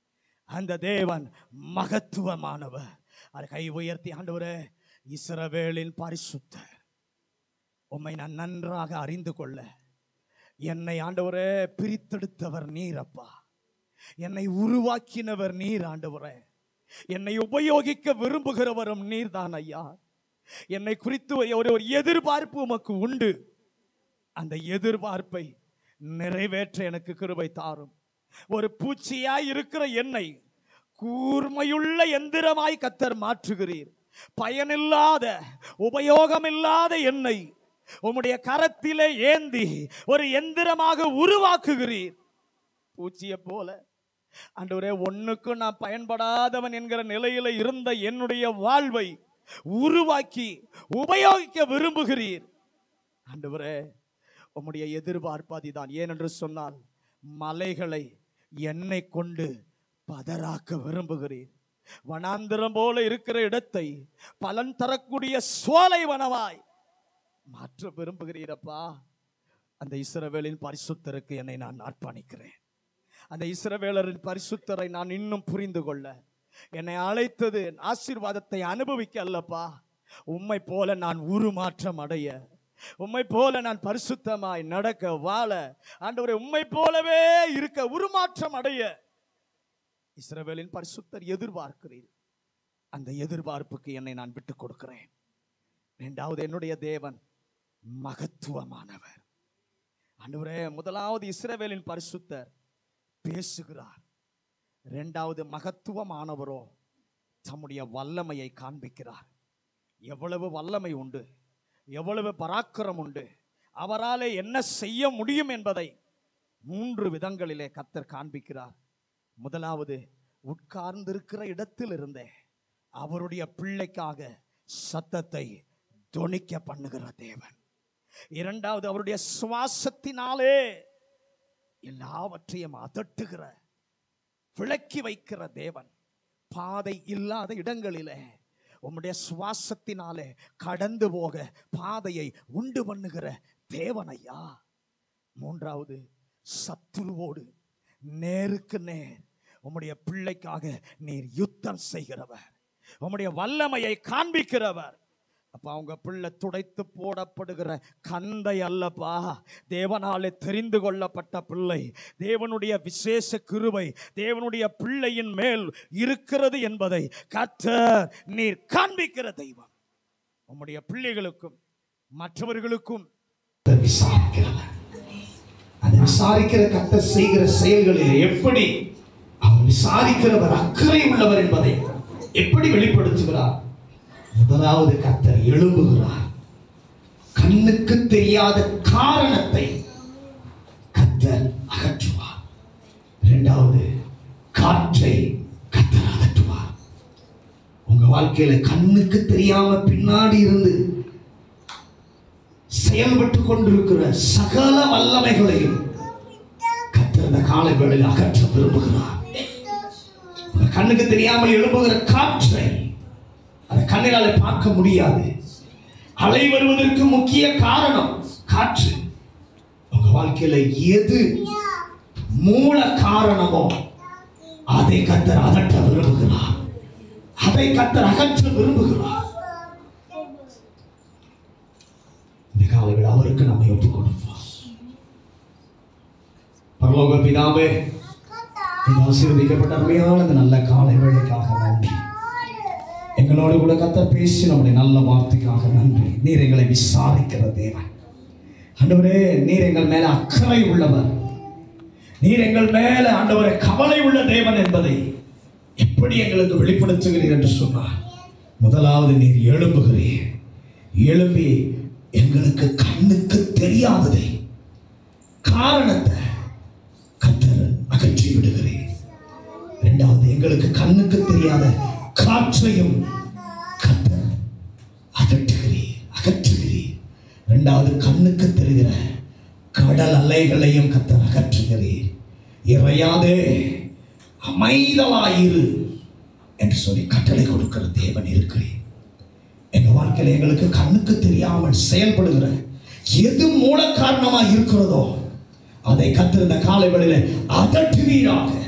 அந்த தேவன் மகத்துவமானவர் அது கை உயர்த்தி ஆண்டவரே இஸ்ரவேலின் பரிசுத்தர் உம்மை நான் நன்றாக அறிந்து கொள்ள என்னை ஆண்டவரே பிரித்தெடுத்தவர் நீரப்பா என்னை உருவாக்கினவர் நீர் ஆண்டவரே என்னை உபயோகிக்க விரும்புகிறவரும் நீர்தான் ஐயா என்னை குறித்து ஒரு ஒரு ஒரு எதிர்பார்ப்பு உமக்கு உண்டு அந்த எதிர்பார்ப்பை நிறைவேற்ற எனக்கு கிருபை தாரும் ஒரு பூச்சியாய் இருக்கிற என்னை கூர்மையுள்ள எந்திரமாய் கத்தர் மாற்றுகிறீர் பயனில்லாத உபயோகமில்லாத என்னை உம்முடைய கரத்திலே ஏந்தி ஒரு எந்திரமாக உருவாக்குகிறீர் பூச்சியை போல ஆண்டவரே ஒண்ணுக்கும் நான் பயன்படாதவன் என்கிற நிலையில இருந்த என்னுடைய வாழ்வை உருவாக்கி உபயோகிக்க விரும்புகிறீர் ஆண்டவரே உம்முடைய எதிர்பார்ப்பு அதுதான் ஏனென்று சொன்னால் மலைகளை என்னை கொண்டு பதறாக்க விரும்புகிறீர் வனாந்திரம் போல இருக்கிற இடத்தை பலன் தரக்கூடிய சோலை வனவாய் மாற்ற விரும்புகிறீரப்பா அந்த இஸ்ரவேலின் பரிசுத்தருக்கு என்னை நான் அர்ப்பணிக்கிறேன் அந்த இஸ்ரவேலரின் பரிசுத்தரை நான் இன்னும் புரிந்து கொள்ள என்னை அழைத்தது ஆசீர்வாதத்தை அனுபவிக்க அல்லப்பா உம்மை போல நான் உருமாற்றம் அடைய உம்மை போல நான் பரிசுத்தமாய் நடக்க வாழ ஆண்டவரே உம்மை போலவே இருக்க உருமாற்றம் அடைய இஸ்ரவேலின் பரிசுத்தர் எதிர்பார்க்கிறீர் அந்த எதிர்பார்ப்புக்கு என்னை நான் விட்டுக் கொடுக்கிறேன் இரண்டாவது என்னுடைய தேவன் மகத்துவமானவர் ஆண்டவரே முதலாவது இஸ்ரவேலின் பரிசுத்தர் பேசுகிறார் இரண்டாவது மகத்துவமானவரோ தம்முடைய வல்லமையை காண்பிக்கிறார் எவ்வளவு வல்லமை உண்டு எவ்வளவு பராக்கிரம் உண்டு அவராலே என்ன செய்ய முடியும் என்பதை மூன்று விதங்களிலே கத்தர் காண்பிக்கிறார் முதலாவது உட்கார்ந்திருக்கிற இடத்திலிருந்தே அவருடைய பிள்ளைக்காக சத்தத்தை தொனிக்க பண்ணுகிற தேவன் இரண்டாவது அவருடைய சுவாசத்தினாலே எல்லாவற்றையும் அதட்டுகிற விளக்கி வைக்கிற தேவன் பாதை இல்லாத இடங்களிலே உம்முடைய சுவாசத்தினாலே கடந்து போக பாதையை உண்டு பண்ணுகிற தேவனையா மூன்றாவது சத்துருவோடு நேருக்கு நேர் உம்முடைய பிள்ளைக்காக நீர் யுத்தம் செய்கிறவர் உம்முடைய வல்லமையை காண்பிக்கிறவர் அப்ப அவங்க பிள்ளை துடைத்து போடப்படுகிற கந்தை அல்லப்பா தேவனாலே தெரிந்து கொள்ளப்பட்ட பிள்ளை தேவனுடைய விசேஷ கிருபை தேவனுடைய பிள்ளையின் மேல் இருக்கிறது என்பதை கர்த்தர் நீர் காண்பிக்கிற தெய்வம் உம்முடைய பிள்ளைகளுக்கும் மற்றவர்களுக்கும் கர்த்தர் விசாரிக்கிறவர் அதை விசாரிக்கிற கர்த்தர் செய்கிற செயல்களில் எப்படி அவர் விசாரிக்கிறவர் அக்கறை உள்ளவர் என்பதை எப்படி வெளிப்படுத்துகிறார் முதலாவது கர்த்தர் எழும்புகிறார் கண்ணுக்கு தெரியாத காரணத்தை கர்த்தர் அகற்றுவார் இரண்டாவது காற்றை கர்த்தர் அகற்றுவார் உங்க வாழ்க்கையில கண்ணுக்கு தெரியாம பின்னாடி இருந்து செயல்பட்டு கொண்டிருக்கிற சகல வல்லமைகளையும் கர்த்தர் இந்த காலை வேளையில் அகற்ற விரும்புகிறார் உங்க கண்ணுக்கு தெரியாமல் எழும்புகிற காற்றை அதை கண்ணினாலே பார்க்க முடியாது அலை வருவதற்கு முக்கிய காரணம் காற்று உங்க வாழ்க்கையில எது மூல காரணமோ அதை கத்தர் அகற்ற விரும்புகிறார் அதை கத்தர் அகற்ற விரும்புகிறார் இந்த காலையில் அவருக்கு நம்மை ஒப்புக் கொடுப்போம் பரலோக பிதாவே இந்த ஆசீர்வதிக்கப்பட்ட அருமையான இந்த நல்ல காலை வேலைக்காக நன்றி எங்களோடு கூட கத்தர் பேசி நம்முடைய நல்ல வார்த்தைக்காக நன்றி நீர் எங்களை விசாரிக்கிற தேவன் ஆண்டவரே நீர் எங்கள் மேல அக்கறை உள்ளவர் நீர் எங்கள் மேல ஆண்டவரே கவலை உள்ள தேவன் என்பதை எப்படி எங்களுக்கு வெளிப்படுத்துகிறீர் என்று சொன்னார் முதலாவது நீர் எழும்புகிறீர் எழும்பி எங்களுக்கு கண்ணுக்கு தெரியாததை காரணத்தை கத்தர் அகற்றி விடுகிறேன் இரண்டாவது எங்களுக்கு கண்ணுக்கு தெரியாத காற்றையும் கத்தர் அகற்றுகிறீர் அகற்றுகிறீர் இரண்டாவது கண்ணுக்கு தெரிகிற கடல் அலைகளையும் கத்தர் அகற்றுகிறீர் இறையாதே அமைதலாயிரு என்று சொல்லி கட்டளை கொடுக்கிற தேவன் இருக்கிறேன் எங்க வாழ்க்கையில எங்களுக்கு கண்ணுக்கு தெரியாமல் செயல்படுகிற எது மூல காரணமா இருக்கிறதோ அதை கத்திருந்த காலை வேளையில அதட்டுவீராக